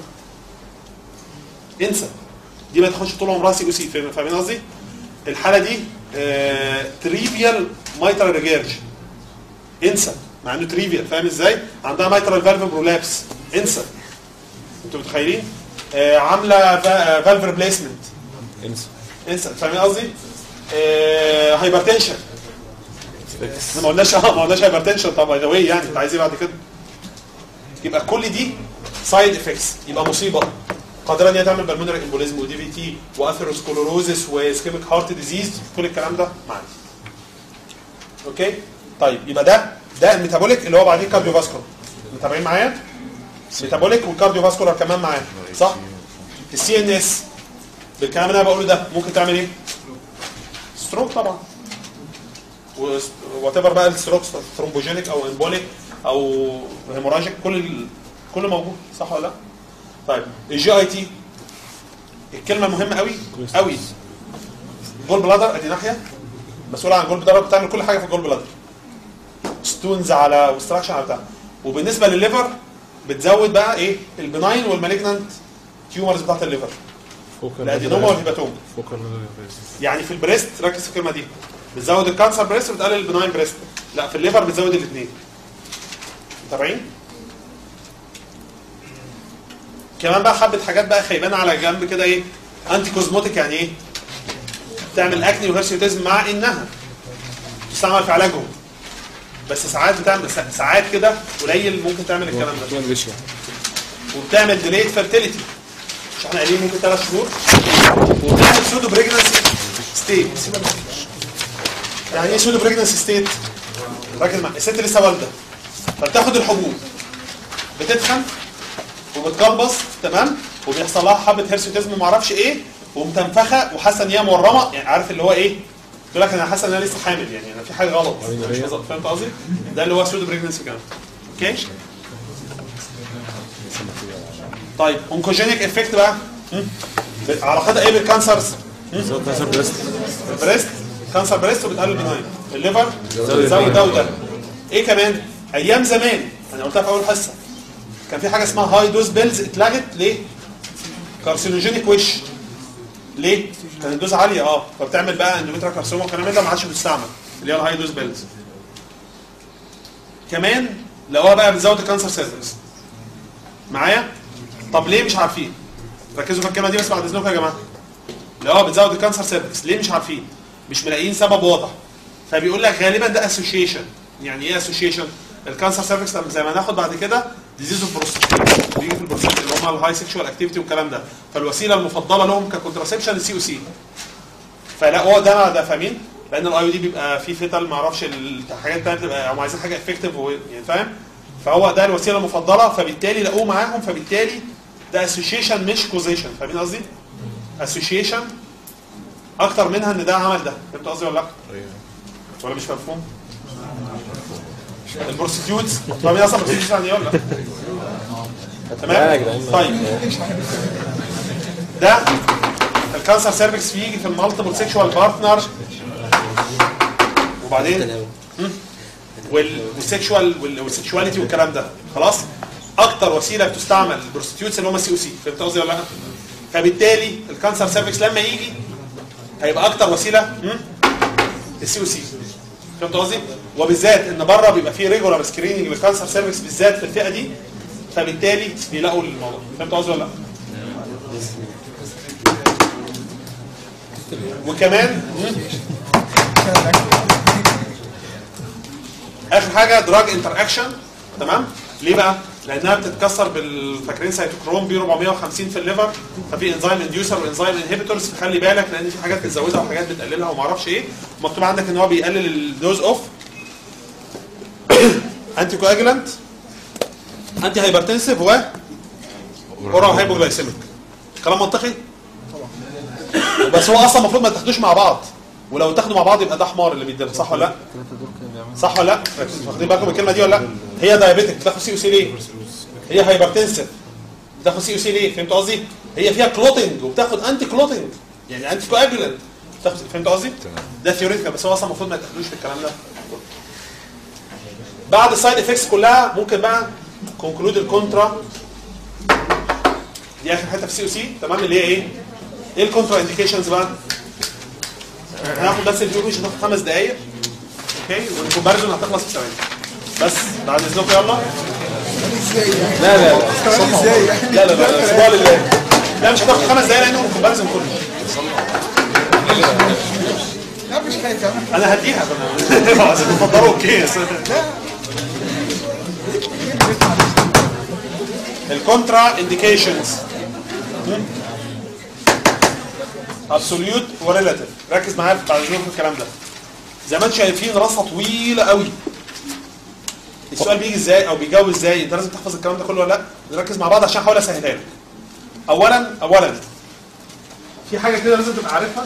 S1: انسى دي ما تاخدش طول عمرها سي او سي فاهم- فاهمين قصدي الحاله دي تريفيال مايترال ريجيرج انسى مع انه تريفيال فاهم ازاي عندها مايترال فالف برولابس انسى انتوا متخيلين آه، عامله فالف ريبليسمنت
S2: انسى
S1: انسى فاهمين قصدي هايبرتنشن احنا ما قلناش اه ما قلناش هايبرتنشن طب باي ذا واي يعني انت عايز ايه بعد كده يبقى كل دي سايد افكتس يبقى مصيبه قادره ان هي تعمل بالمونري امبوليزم ودي بي تي واثيروسكلوروزس وسكيميك هارت ديزيز كل الكلام ده معانا اوكي طيب يبقى ده ده الميتابوليك اللي هو بعديه كارديو فاسكولار متابعين معايا ميتابوليك والكارديو فاسكولار كمان معايا صح السي ان اس بالكلام اللي انا بقوله ده ممكن تعمل ايه؟ ستروك طبعا وات ايفر بقى الستروك ثرومبوجينيك او امبوليك او هيموراجيك كل ال... كله موجود صح ولا لا؟ طيب الجي اي تي الكلمه مهمه قوي قوي جول بلادر ادي ناحيه مسؤول عن الجول بلادر بتعمل كل حاجه في الجول بلادر ستونز على وستراكشن على بتاع وبالنسبه للليفر بتزود بقى ايه البناين والمالجنانت تيومرز بتاعت الليفر الادينوما والهيباتوما يعني في البريست ركز في الكلمه دي بتزود الكانسر بريست وبتقلل البناين بريست لا في الليفر بتزود الاثنين متابعين كمان بقى حبه حاجات بقى خيبانه على جنب كده ايه انتي كوزموتيك يعني ايه تعمل اكني وهيرسيوتيزم مع انها تستعمل في علاجهم بس ساعات بتعمل ساعات كده قليل ممكن تعمل الكلام ده وبتعمل ديليت فيرتيليتي مش احنا قايلين ممكن ثلاث شهور وبتعمل سودو بريجنسي ستيت يعني ايه سودو بريجنسي ستيت؟ ركز معايا الست لسه والده فبتاخد الحبوب بتتخن وبتجلبص تمام وبيحصل لها حبه هيرسيوتيزم ما اعرفش ايه ومتنفخه وحاسه ان هي مورمه يعني عارف اللي هو ايه؟ تقول لك انا حاسه ان انا لسه حامل يعني انا في حاجه غلط مش بالظبط فهمت قصدي؟ ده اللي هو سودو بريجنسي كمان اوكي؟ طيب اونكوجينيك افكت بقى هم؟ علاقتها ايه بالكانسرز؟
S2: كانسر بريست
S1: بريست كانسر بريست وبتقلل بناين الليفر بتزود ده وده ايه كمان ايام زمان انا قلتها في اول حصه كان في حاجه اسمها هاي دوز بيلز اتلغت ليه كارسينوجينيك وش ليه كانت الدوز عاليه اه فبتعمل بقى اندوميترا كارسينوما والكلام ده ما عادش بتستعمل اللي هي الهاي دوز بيلز كمان لقوها بقى بتزود الكانسر سيرفيس معايا طب ليه مش عارفين ركزوا في الكلمه دي بس بعد اذنكم يا جماعه لقوها بتزود الكانسر سيرفيس ليه مش عارفين مش ملاقيين سبب واضح فبيقول لك غالبا ده اسوشيشن يعني ايه اسوشيشن الكانسر سيرفيس زي ما هناخد بعد كده ديزيز اوف بروستات بيجي في البروستات اللي هم الهاي سيكشوال اكتيفيتي والكلام ده فالوسيله المفضله لهم ككونتراسبشن السي او سي فلا هو ده مع ده فاهمين لان الاي او دي بيبقى فيه فتل ما اعرفش الحاجات الثانيه بتبقى هم عايزين حاجه افكتيف يعني فاهم فهو ده الوسيله المفضله فبالتالي لقوه معاهم فبالتالي ده اسوشيشن مش كوزيشن فاهمين قصدي؟ اسوشيشن اكتر منها ان ده عمل ده فهمت قصدي ولا لا؟ ولا مش مفهوم؟ البروستيتيوتس فاهمين اصلا بروستيتيوتس يعني ايه ولا لا؟ تمام؟ طيب ده الكانسر سيرفكس بيجي في المالتيبل سيكشوال بارتنر وبعدين وال- والسيكشوال وال- والسيكشواليتي والكلام ده خلاص اكتر وسيله بتستعمل البروستيتيوتس اللي هم سي او سي فهمت قصدي ولا لا؟ فبالتالي الكانسر سيرفكس لما يجي هيبقى اكتر وسيله السي او سي فهمت قصدي؟ وبالذات ان بره بيبقى فيه ريجولار سكريننج للكانسر سيرفكس بالذات في الفئه دي فبالتالي بيلاقوا الموضوع فهمت قصدي ولا لا؟ وكمان اخر حاجه دراج انتر اكشن تمام ليه بقى لانها بتتكسر بالفاكرين سيتوكروم بي 450 في الليفر ففي انزيم انديوسر وانزيم انهبيتورز فخلي بالك لان في حاجات بتزودها وحاجات بتقللها وما اعرفش ايه مكتوب عندك ان هو بيقلل الدوز اوف انتي كواجلانت انتي هايبرتنسيف و اورال هايبوجلايسيميك كلام منطقي بس هو اصلا المفروض ما تاخدوش مع بعض ولو تاخدوا مع بعض يبقى ده حمار اللي بيدينا صح ولا لا صح ولا لا واخدين بالكم من الكلمه دي ولا لا هي دايابيتك بتاخد سي او سي ليه هي هايبرتنسيف بتاخد سي او سي ليه فهمت قصدي هي فيها كلوتنج وبتاخد انتي كلوتنج يعني انتي كواجولانت بتاخد فهمت قصدي ده ثيوريتيكال بس هو اصلا المفروض ما تاخدوش في الكلام ده بعد السايد افكتس كلها ممكن بقى كونكلود الكونترا دي اخر حته في سي او سي تمام اللي هي ايه ايه الكونترا انديكيشنز بقى هناخد بس الفيو مش هتاخد خمس دقايق اوكي والكومباريزون هتخلص في ثواني بس بعد اذنكم يلا
S2: لا لا لا
S1: لا لا لا سيبوها لله لا مش هتاخد خمس دقايق لانه الكومباريزون كله
S7: لا مش خايف كمان
S1: انا هديها لو عايزين تفضلوا اوكي الكونترا انديكيشنز ابسوليوت وريلاتيف ركز معايا بعد اذنكم في الكلام ده زي ما انتم شايفين راسه طويله قوي السؤال بيجي ازاي او بيجاوب ازاي انت لازم تحفظ الكلام ده كله ولا لا نركز مع بعض عشان احاول اسهلها لك اولا اولا في حاجه كده لازم تبقى عارفها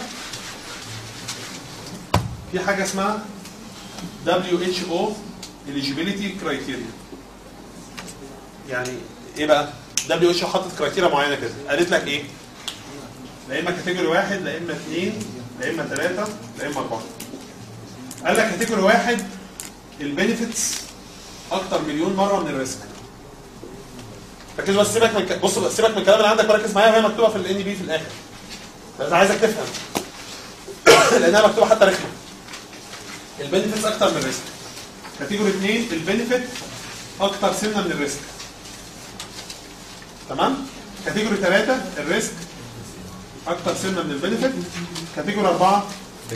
S1: في حاجه اسمها WHO eligibility criteria يعني ايه بقى WHO حطت كرايتيريا معينه كده قالت لك ايه لا اما كاتيجوري واحد لا اما اثنين لا اما ثلاثه لا اما اربعه قال لك كاتيجوري واحد البينيفيتس اكتر مليون مره من الريسك ركز بس سيبك من ك- بص بس سيبك من الكلام اللي عندك وركز معايا وهي مكتوبه في الان بي في الاخر انا عايزك تفهم لانها مكتوبه حتى رخمه البينيفيتس اكتر من الريسك كاتيجوري 2 البينيفيت اكتر سنه من الريسك تمام كاتيجوري 3 الريسك اكتر سنه من البينيفيت كاتيجوري 4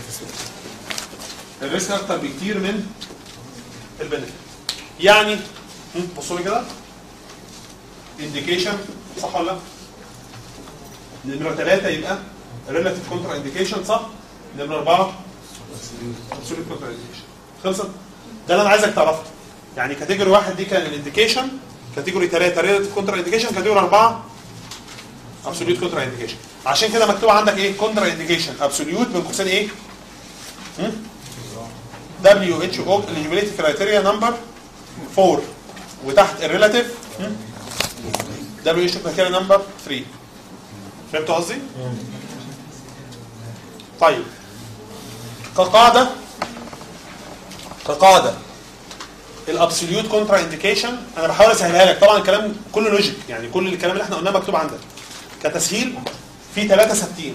S1: الريسك اكتر بكتير من البينيفيت يعني هم، بصوا لي كده انديكيشن صح ولا لا؟ نمرة ثلاثة يبقى relative contra indication صح؟ نمرة أربعة absolute contra indication خلصت؟ ده اللي أنا عايزك تعرفه يعني كاتيجوري واحد دي كان الانديكيشن كاتيجوري ثلاثة relative contra indication كاتيجوري أربعة absolute contra indication عشان كده مكتوب عندك إيه؟ contra indication absolute بين قوسين إيه؟ هم؟ WHO eligibility criteria number 4 وتحت الريلاتيف WHO criteria number 3 فهمتوا قصدي؟ طيب كقاعدة كقاعدة الابسوليوت كونترا انديكيشن انا بحاول اسهلها لك طبعا الكلام كله لوجيك يعني كل الكلام اللي احنا قلناه مكتوب عندك كتسهيل في ثلاثة ثابتين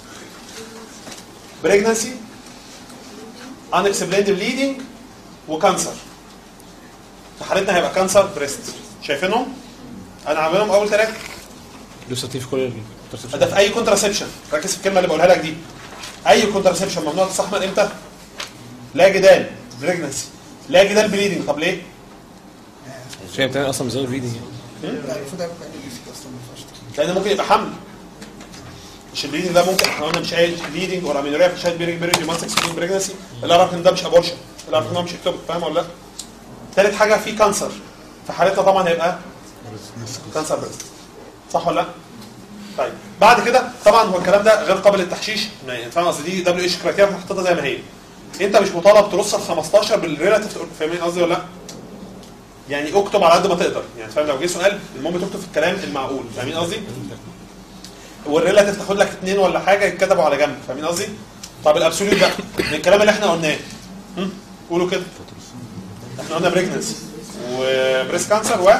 S1: بريجنسي unexplained bleeding وكانسر في حالتنا هيبقى كانسر بريست شايفينهم؟ انا عاملهم اول ثلاثة
S2: لسه في كل الترتيب
S1: ده في اي كونتراسبشن ركز في الكلمه اللي بقولها لك دي اي كونتراسبشن ممنوع تستحمل امتى لا جدال بريجنسي لا جدال بليدنج طب ليه
S2: عشان بتاعي اصلا مزود ريدنج يعني
S7: المفروض هيبقى كان بيسك اصلا ما ينفعش
S1: لان ممكن يبقى حمل مش البليدنج ده ممكن احنا قلنا مش قايل بليدنج ولا امينوريا في شهاده بيرنج بيرنج ماسك سكين بريجنسي اللي اعرف ان ده مش ابورشن اللي اعرف ان هو مش اكتوبر فاهم ولا لا ثالث حاجه في كانسر في حالتها طبعا هيبقى كانسر بريست صح ولا لا طيب بعد كده طبعا هو الكلام ده غير قابل للتحشيش يعني فاهم قصدي دي دبليو اتش كرايتيريا احنا حاططها زي ما هي انت مش مطالب ترص ال 15 بالريلاتيف فاهمين قصدي ولا لا يعني اكتب على قد ما تقدر يعني فاهم لو جه سؤال المهم تكتب في الكلام المعقول فاهمين قصدي والريلاتيف تاخد لك اثنين ولا حاجه يتكتبوا على جنب فاهمين قصدي طب الابسوليوت بقى من الكلام اللي احنا قلناه هم؟ قولوا كده احنا قلنا بريجنسي وبريست كانسر و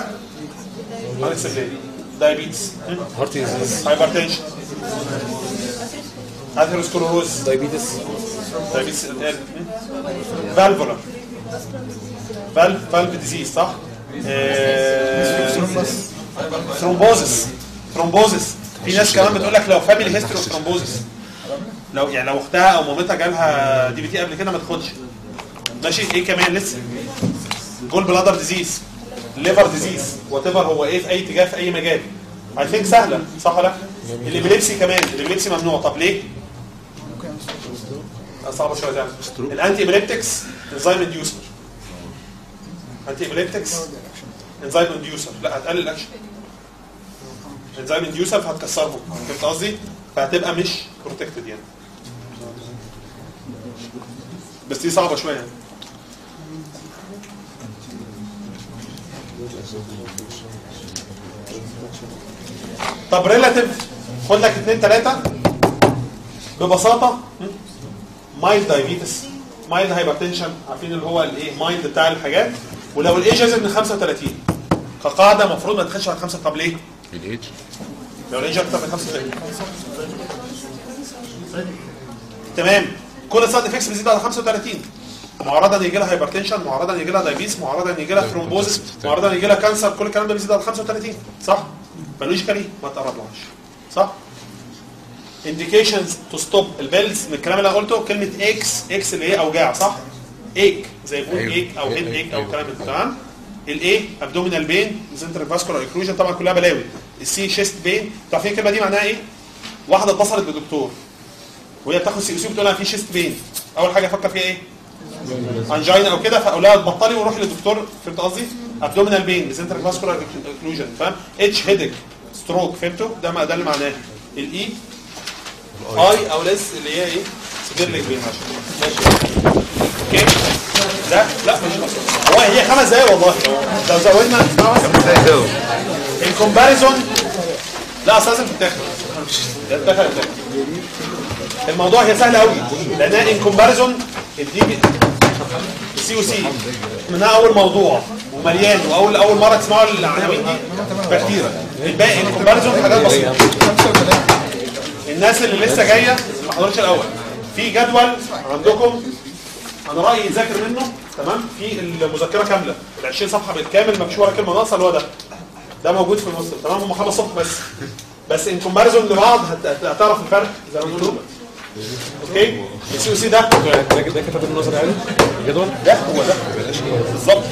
S1: دايابيتس
S2: هارت ديزيز
S1: هايبرتنشن اثيروسكلوروز
S2: دايبيتس
S1: دايابيتس فالفولار فالف فالف ديزيز صح؟ ثرومبوزس ثرومبوزس في ناس كمان بتقول لك لو فاميلي هيستوري اوف ثرومبوزس لو يعني لو اختها او مامتها جالها دي بي تي قبل كده ما تاخدش ماشي ايه كمان لسه جول بلادر ديزيز ليفر ديزيز وات ايفر هو ايه في اي اتجاه في اي مجال اي ثينك سهله صح ولا لا؟ الابيليبسي كمان الابيليبسي ممنوع طب ليه؟ لا، صعبه شويه يعني الانتي ابيليبتكس انزيم انديوسر انتي ابيليبتكس انزيم انديوسر لا هتقلل الاكشن انزيم انديوسر فهتكسرهم فهمت قصدي؟ فهتبقى مش بروتكتد يعني بس دي صعبه شويه يعني. طب ريلاتيف خد لك اثنين ثلاثه ببساطه مايلد دايابيتس مايلد هايبرتنشن عارفين اللي هو الايه مايلد بتاع الحاجات ولو الايج ازيد من 35 كقاعده المفروض ما تدخلش على 5 طب ليه؟
S6: الايدج
S1: لو الايج اكتر من 35 تمام كل السايد افكتس بتزيد على 35 معرضه ان يجي لها هايبرتنشن معرضه ان يجي لها دايبيتس معرضه ان يجي لها ثرومبوزس معرضه ان يجي لها كانسر كل الكلام ده بيزيد على 35 صح فلوجيكالي ما تقربلهاش صح indications to stop البيلز من الكلام اللي انا قلته كلمه اكس اكس اللي هي اوجاع صح ايك زي بون
S6: أيوه.
S1: ايك او هيد
S6: أيوه.
S1: ايك او
S6: أيوه.
S1: الكلام ده تمام الايه ابدومينال بين سنتر فاسكولار اكلوجن طبعا كلها بلاوي السي شيست بين انتوا عارفين الكلمه دي معناها ايه واحده اتصلت بدكتور وهي بتاخد سي سي بتقول لها في شيست بين اول حاجه افكر فيها ايه انجينا او كده فاقول لها تبطلي وروحي للدكتور فهمت قصدي ابدومينال بين سنتر فاسكولار اكلوجن فاهم اتش هيدك ستروك فهمتوا ده ما ده اللي معناه الاي اي او ليس اللي هي ايه سيفير ليج بين عشان ماشي اوكي لا لا مش هو هي خمس دقايق والله لو زودنا اسمعوا بس الكومباريزون لا اصل لازم تتاخد ده اتاخد اتاخد الموضوع هي سهله قوي لانها ان كومباريزون الدي سي وسي منها اول موضوع ومليان واول اول مره تسمعوا العناوين دي كتيره الباقي الكومباريزون حاجات بسيطه الناس اللي لسه جايه ما حضرتش الاول في جدول عندكم انا رايي يذاكر منه تمام في المذكره كامله ال 20 صفحه بالكامل ما فيش ولا كلمه ناقصه اللي هو ده ده موجود في النص تمام هم خمس صفح بس بس ان كومباريزون لبعض هت- هت- هتعرف الفرق زي ما بنقول اوكي السي او سي ده
S2: ده ده كتاب النظري عادي الجدول
S1: ده هو ده بالظبط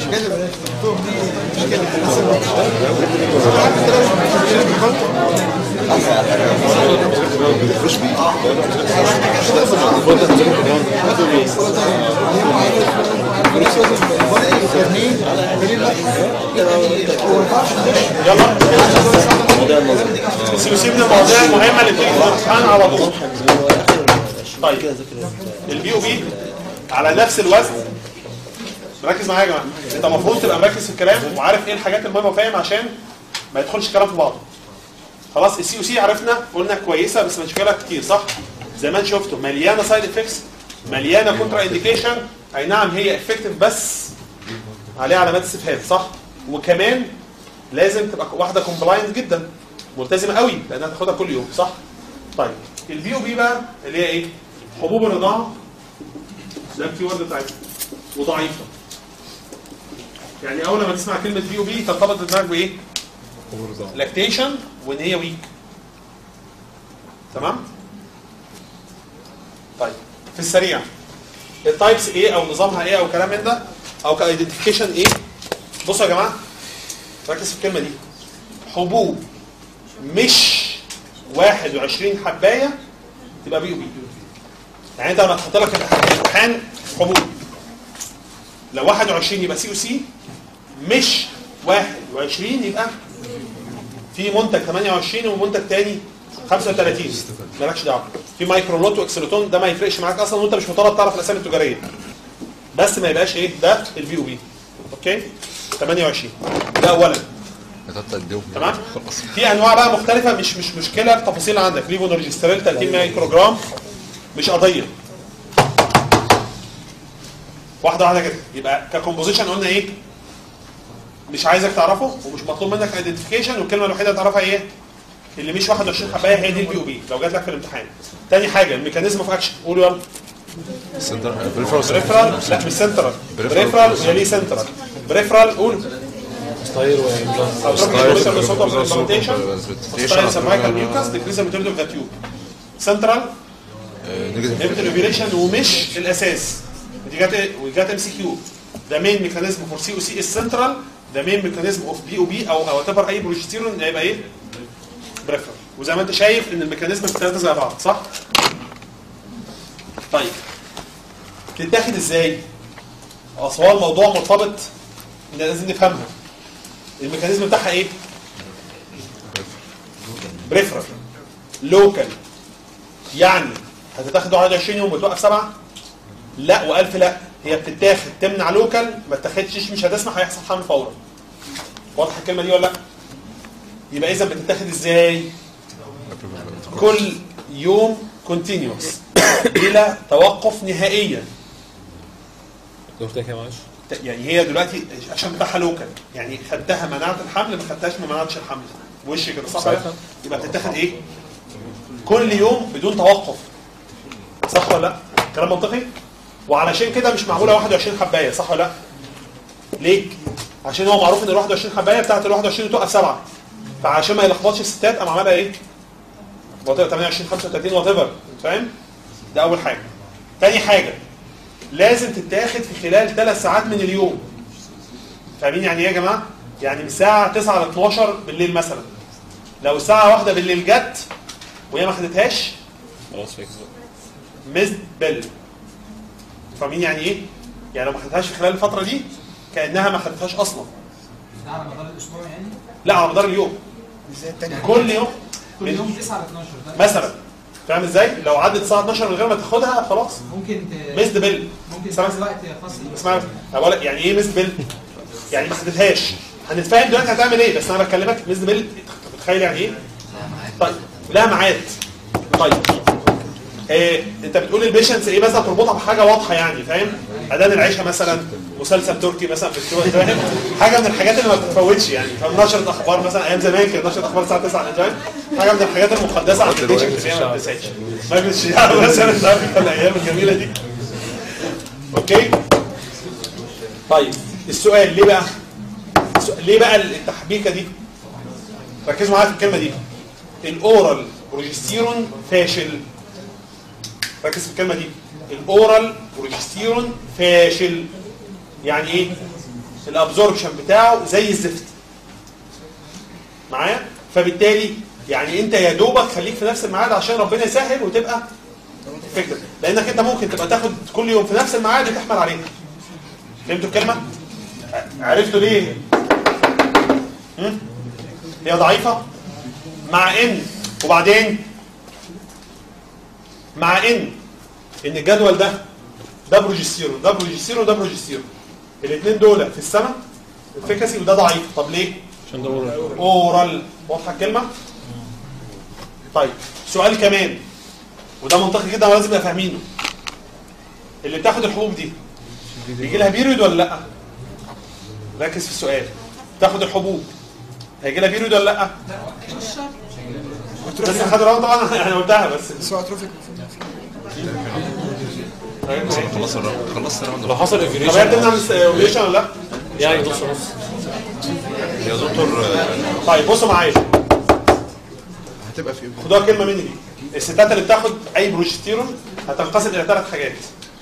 S1: يلا السي او سي من المواضيع المهمه اللي بتيجي في الامتحان على طول طيب البي او بي على نفس الوزن ركز معايا يا جماعه انت المفروض تبقى مركز في الكلام وعارف ايه الحاجات المهمه وفاهم عشان ما يدخلش الكلام في بعضه خلاص السي او سي عرفنا قلنا كويسه بس مشكلة كتير صح زي ما انت شفتوا مليانه سايد افكتس مليانه كونترا انديكيشن اي نعم هي افكتيف بس عليها علامات استفهام صح وكمان لازم تبقى واحده كومبلاينت جدا ملتزمه قوي لانها تاخدها كل يوم صح طيب البي او بي بقى اللي هي ايه حبوب الرضاعه ده الكي وورد بتاعتها وضعيفه يعني اول ما تسمع كلمه بي او بي ترتبط في دماغك بايه لاكتيشن وان هي ويك تمام طيب في السريع التايبس ايه او نظامها ايه او كلام من ده او كايدنتيفيكيشن ايه بصوا يا جماعه ركز في الكلمه دي حبوب مش 21 حبايه تبقى بي او بي يعني انت لما تحط لك امتحان حبوب لو 21 يبقى سي او سي مش 21 يبقى في منتج 28 ومنتج تاني 35 مالكش دعوه في مايكرولوت واكسلوتون ده ما يفرقش معاك اصلا وانت مش مطالب تعرف الاسامي التجاريه بس ما يبقاش ايه ده البي او بي اوكي 28 ده اولا تمام في انواع بقى مختلفه مش مش مشكله التفاصيل عندك ليفونورجستريل 30 مايكرو جرام مش قضيه واحده واحده كده يبقى ككومبوزيشن قلنا ايه مش عايزك تعرفه ومش مطلوب منك ايدنتيفيكيشن والكلمه الوحيده اللي تعرفها ايه اللي مش 21 حبايه هي دي البي او بي لو جات لك في الامتحان تاني حاجه الميكانيزم اوف اكشن قولوا يلا بريفرال لا مش سنترال بريفرال هي ليه سنترال بريفرال قول
S2: ستايل وامبلانت
S1: او ستايل سيرفايكال ميوكاس ديكريز الماتيريال اوف ذا تيوب سنترال نيفيتال اوبيريشن ومش الاساس دي جت ايه وجت ام سي كيو ذا مين ميكانيزم فور سي او سي السنترال ذا مين ميكانيزم اوف بي او بي او او اعتبر اي بروجستيرون هيبقى ايه بريفرال وزي ما انت شايف ان الميكانيزم الثلاثه زي بعض صح طيب تتاخد ازاي اصل هو الموضوع مرتبط ان لازم نفهمها الميكانيزم بتاعها ايه بريفرال لوكال يعني هتتاخد 21 يوم وتوقف سبعه لا والف لا هي بتتاخد تمنع لوكال ما تاخدش مش هتسمح هيحصل حمل فورا واضحه الكلمه دي ولا لا يبقى اذا بتتاخد ازاي كل يوم كونتينيوس بلا توقف نهائيا
S2: قلت لك يا معلش
S1: يعني هي دلوقتي عشان بتاعها لوكال يعني خدتها منعت الحمل ما خدتهاش ما منعتش الحمل وش كده صح ولا لا؟ يبقى بتتاخد ايه كل يوم بدون توقف صح ولا لا كلام منطقي وعلشان كده مش معموله 21 حبايه صح ولا لا ليه عشان هو معروف ان ال 21 حبايه بتاعت ال 21 توقف سبعه فعشان ما يلخبطش الستات قام عملها ايه 28 35 وات ايفر فاهم ده اول حاجه تاني حاجه لازم تتاخد في خلال ثلاث ساعات من اليوم فاهمين يعني ايه يا جماعه يعني من الساعه 9 ل 12 بالليل مثلا لو الساعه واحدة بالليل جت وهي ما خدتهاش
S2: خلاص فيك
S1: ميزد بيل فاهمين يعني ايه يعني لو ما خدتهاش في خلال الفتره دي كانها ما خدتهاش اصلا
S9: ده على مدار الاسبوع يعني
S1: لا على مدار اليوم
S7: ازاي التاني
S1: كل يوم
S9: كل يوم 9 ل 12 ده
S1: مثلا فاهم ازاي؟ لو عدت الساعه 12 من غير ما تاخدها خلاص
S9: ممكن ت...
S1: ميسد بيل
S9: ممكن
S1: سمع-
S9: تاخد وقت خاص
S1: اسمع أنا بقول لك يعني ايه ميسد بيل؟ يعني ما خدتهاش هنتفاهم دلوقتي هتعمل ايه بس انا بكلمك ميسد بيل متخيل يعني ايه؟ طيب لا ميعاد طيب إيه انت بتقول البيشنس ايه مثلا تربطها بحاجه واضحه يعني فاهم؟ اذان العشاء مثلا مسلسل تركي مثلا في السوق فاهم؟ حاجه من الحاجات اللي ما بتتفوتش يعني فاهم نشره اخبار مثلا ايام زمان كانت نشره اخبار الساعه 9 فاهم؟ حاجه من الحاجات المقدسه عند البيشنس اللي هي ما بتنساش مجلس الشعب مثلا مش عارف انت الايام الجميله دي اوكي طيب السؤال ليه بقى السؤال- ليه بقى التحبيكه دي ركزوا معايا في الكلمه دي الاورال بروجستيرون فاشل ركز في الكلمه دي الاورال بروجستيرون فاشل يعني ايه الابزوربشن بتاعه زي الزفت معايا فبالتالي يعني انت يا دوبك خليك في نفس الميعاد عشان ربنا يسهل وتبقى فكره لانك انت ممكن تبقى تاخد كل يوم في نفس الميعاد وتحمل عليه فهمتوا الكلمه عرفتوا ليه هم؟ هي ضعيفه مع ان وبعدين مع ان ان الجدول ده ده بروجستيرون ده بروجستيرون وده بروجستيرون الاثنين دول في السماء الفيكاسي وده ضعيف طب ليه
S2: عشان ده اورال
S1: اورال واضحه الكلمه طيب سؤال كمان وده منطقي جدا ولازم نبقى فاهمينه اللي بتاخد الحبوب دي بيجي لها بيريود ولا لا ركز في السؤال تاخد الحبوب هيجي لها بيريود ولا لا بس خد رقم طبعا انا قلتها بس
S7: سواء اتروفيك
S5: خلص الراوند خلصت الراوند
S2: لو حصل
S1: طب هي
S2: ايفيريشن
S1: بتمنع الاوبريشن ولا لا
S2: يعني نص نص
S5: يا دكتور
S1: طيب بصوا معايا
S7: هتبقى في
S1: خدوها كلمه مني دي الستات اللي بتاخد اي بروجستيرون هتنقسم الى ثلاث حاجات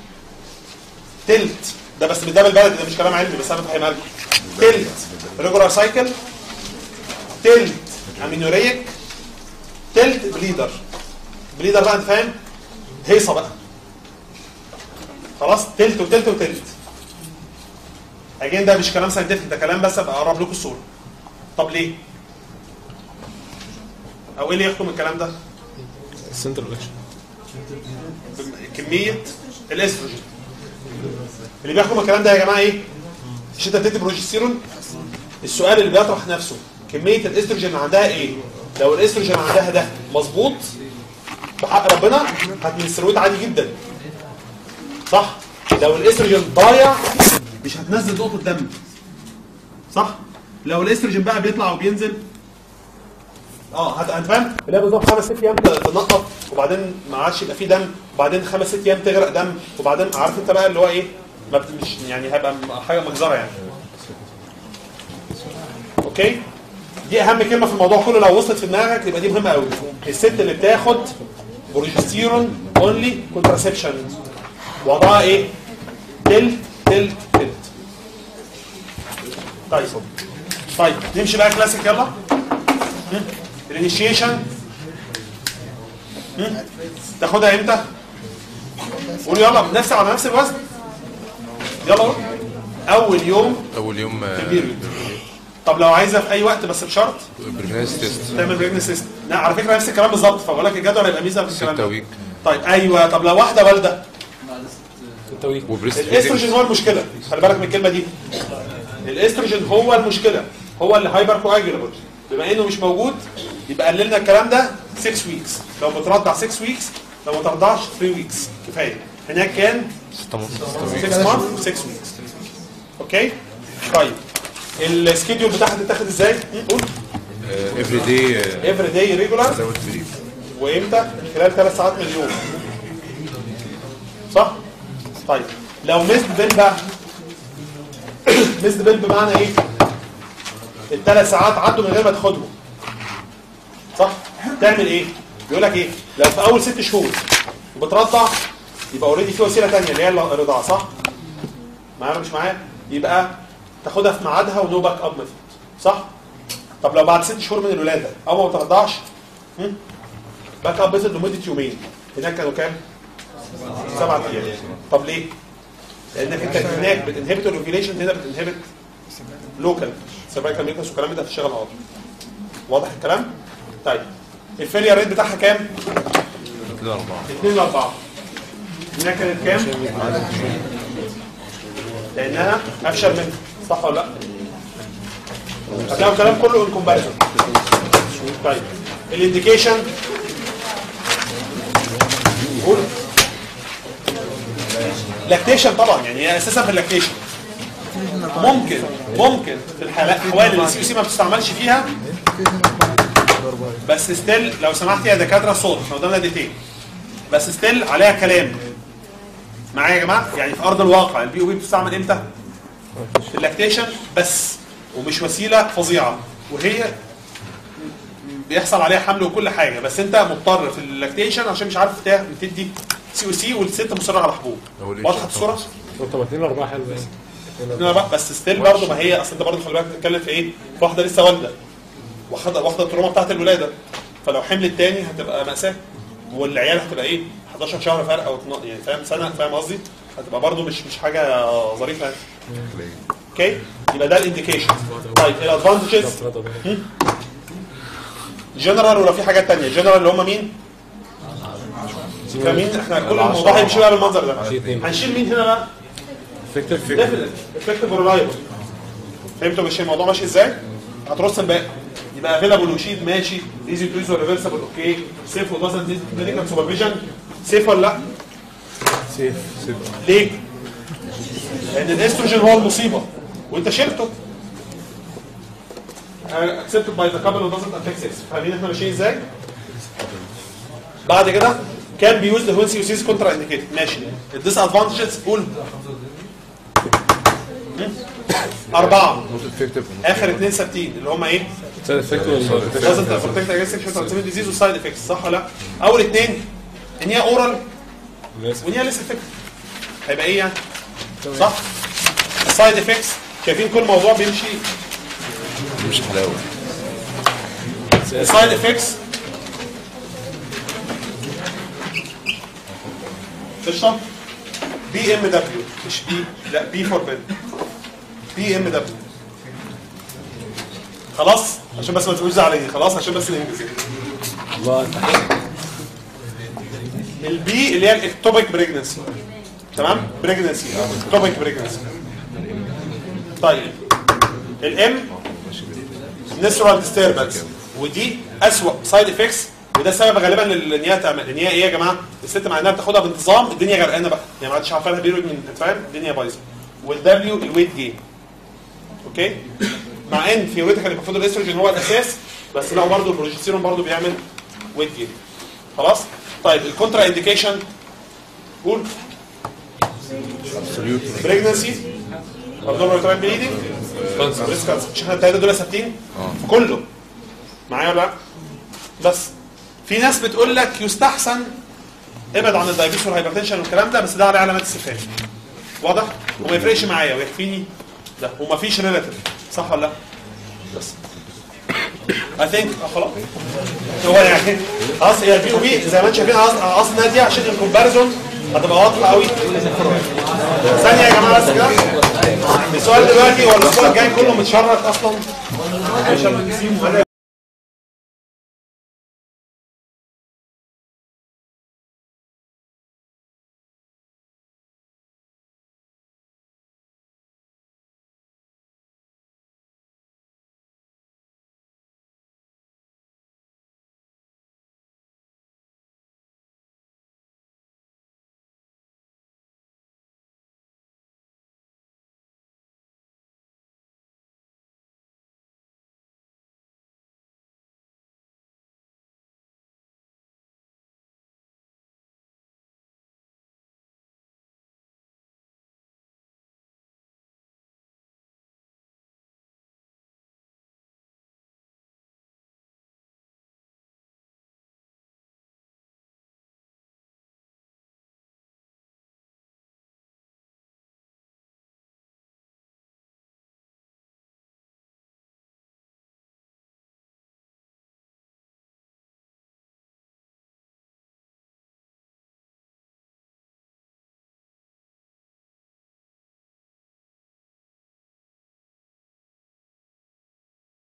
S1: تلت ده بس ده بالبلدي ده مش كلام علمي بس انا بفهمها لكم تلت ريجولار سايكل تلت امينوريك تلت بليدر بليدر بقى انت فاهم هيصه بقى خلاص تلت وتلت وتلت اجين ده مش كلام ساينتفك ده كلام بس ابقى اقرب لكم الصوره طب ليه؟ او ايه اللي يحكم الكلام ده؟
S2: السنترال اكشن
S1: كميه الاستروجين اللي بيحكم الكلام ده يا جماعه ايه؟ مش انت بتدي بروجستيرون السؤال اللي بيطرح نفسه كميه الاستروجين اللي عندها ايه؟ لو الاستروجين اللي عندها ده مظبوط بحق ربنا هتنسترويد عادي جدا صح؟ لو الاستروجين ضايع مش هتنزل نقطه دم صح؟ لو الاستروجين بقى بيطلع وبينزل اه هت- هتفهم اللي هي بالظبط خمس ست ايام ت- تنقط وبعدين ما عادش يبقى فيه دم وبعدين خمس ست ايام تغرق دم وبعدين عارف انت بقى اللي هو ايه ما بت- مش يعني هيبقى م- حاجه مجزره يعني اوكي دي اهم كلمه في الموضوع كله لو وصلت في دماغك يبقى دي مهمه قوي الست اللي بتاخد بروجستيرون اونلي كونتراسبشن وضعها ايه تلت تلت تلت طيب طيب نمشي بقى كلاسيك يلا الانيشيشن تاخدها امتى قول يلا بنفس على نفس الوزن يلا قول. اول يوم
S6: اول يوم
S1: في البيريود طب لو عايزها في اي وقت بس بشرط
S6: برناس تيست
S1: تعمل بريجنس سيستم لا على فكره نفس الكلام بالظبط فبقول لك الجدول هيبقى ميزه في الكلام
S6: 6
S1: ده
S6: ويك
S1: طيب ايوه طب لو واحده والده
S2: ستة ويك
S6: وبريست
S1: الاستروجين هو المشكله خلي بالك من الكلمه دي الاستروجين هو المشكله هو اللي هايبر كواجولابل بما انه مش موجود يبقى قللنا الكلام ده 6 ويكس لو بترضع 6 ويكس لو ما ترضعش 3 ويكس كفايه هناك كان 6 مانث 6 ويكس اوكي طيب السكيدول بتاعها تتاخد ازاي؟ م? قول
S6: افري داي
S1: افري داي ريجولار
S6: زود بريف
S1: وامتى؟ خلال ثلاث ساعات من اليوم صح؟ طيب لو ميسد بيل بقى ميسد بيل بمعنى ايه؟ الثلاث ساعات عدوا من غير ما تاخدهم صح؟ تعمل ايه؟ بيقول لك ايه؟ لو في اول ست شهور وبترضع يبقى اوريدي في وسيله ثانيه اللي هي الرضاعه صح؟ معايا ولا مش معايا؟ يبقى تاخدها في ميعادها ونو باك اب ميثود صح؟ طب لو بعد ست شهور من الولاده او ما بترضعش هم؟ باك اب ميثود لمده يومين هناك كانوا كام؟ سبعة ايام طب ليه؟ لانك انت هناك بتنهبت الاوفيليشن هنا بتنهبت لوكال سيرفايكال ميكنس والكلام ده هتشتغل عضو واضح الكلام؟ طيب الفيلير ريت بتاعها كام؟
S6: 2 4
S1: 2 ل 4 هنا كانت كام؟ لانها افشل منها صح ولا لا؟ هتلاقوا الكلام كله ان كومباريزون طيب الانديكيشن قول لاكتيشن طبعا يعني هي اساسا في اللاكتيشن ممكن ممكن في الحالات الاحوال اللي السي سي ما بتستعملش فيها بس ستيل لو سمحت يا دكاتره صوت احنا قدامنا دقيقتين بس ستيل عليها كلام معايا يا جماعه يعني في ارض الواقع البي او بي بتستعمل امتى في اللاكتيشن بس ومش وسيله فظيعه وهي بيحصل عليها حمل وكل حاجه بس انت مضطر في اللاكتيشن عشان مش عارف تا- تدي سي او سي والست مصره على حبوب
S6: هو ليه
S1: واضحه الصوره؟
S2: طب 2 4 حلو يعني
S1: لا بقى بس ستيل برضه ما هي اصل انت برضه خلي بالك بتتكلم في ايه؟ في واحده لسه والده واخده واخده التروما بتاعت الولاده فلو حملت تاني هتبقى مأساة والعيال هتبقى ايه 11 شهر فرق او 12 يعني فاهم سنه فاهم قصدي؟ هتبقى برضه مش مش حاجه ظريفه يعني. اوكي يبقى ده الانديكيشن طيب الادفانتجز جنرال ولا في حاجات تانية جنرال اللي هم مين؟ كمين احنا كل الموضوع هيمشي بقى بالمنظر ده هنشيل مين هنا بقى؟
S2: فكرة
S1: افكتيف وريلايبل فهمتوا مش الموضوع ماشي ازاي؟ هترص الباقي يبقى افيلابل وشيد ماشي ايزي تو يوز وريفرسبل اوكي سيف ودازنت نيد كلينيكال سوبرفيجن سيف ولا لا؟
S2: سيف سيف
S1: ليه؟ لان الاستروجين هو المصيبه وانت شلته accepted by the couple who doesn't affect sex فاهمين احنا ماشيين ازاي؟ بعد كده كان بيوز when COCs كونترا انديكيتد ماشي الديس ادفانتجز قول هم؟ أربعة
S6: نوت افكتيف
S1: آخر اثنين ثابتين اللي هم إيه؟
S2: سايد افكت ولا
S1: doesn't protect against sexual transmitted disease وسايد افكتس صح ولا لا؟ أول اثنين إن هي أورال وإن هي لسه افكت هيبقى إيه يعني؟ صح؟ السايد افكتس شايفين كل موضوع بيمشي
S6: مش حلاوه
S1: السايد افكتس قشطه بي ام دبليو مش بي لا بي فور بن بي ام دبليو خلاص عشان بس ما تقولش عليا خلاص عشان بس ننجز
S2: الله
S1: البي اللي هي الاكتوبيك بريجنسي تمام بريجنسي اكتوبيك بريجنسي طيب الام نسرال ديستربنس ودي اسوأ سايد افكتس وده سبب غالبا ان هي تعمل ان هي ايه يا جماعه الست مع انها بتاخدها بانتظام الدنيا غرقانه بقى يعني ما عادش عارفه لها بيرود من انت فاهم الدنيا بايظه والدبليو الويت جين اوكي مع ان ثيوريتيكال المفروض الاستروجين هو الاساس بس لا برضه البروجستيرون برضه بيعمل ويت جين خلاص طيب الكونترا انديكيشن قول بريجنسي ابدومينال تراين بليدنج بريست كانسر مش احنا الثلاثه دول ثابتين في كله معايا ولا لا بس في ناس بتقول لك يستحسن ابعد عن الدايبيتس والهايبرتنشن والكلام ده بس ده عليه علامات استفهام واضح وما يفرقش معايا ويكفيني ده ومفيش ريلاتيف صح ولا لا بس اي ثينك خلاص هو يعني خلاص هي البي او بي زي ما انتم شايفين اصلا دي عشان الكومباريزون هتبقى واضحه قوي ثانيه يا جماعه بس كده السؤال دلوقتي هو الاسبوع الجاي كله متشرط اصلا عشان نسيبه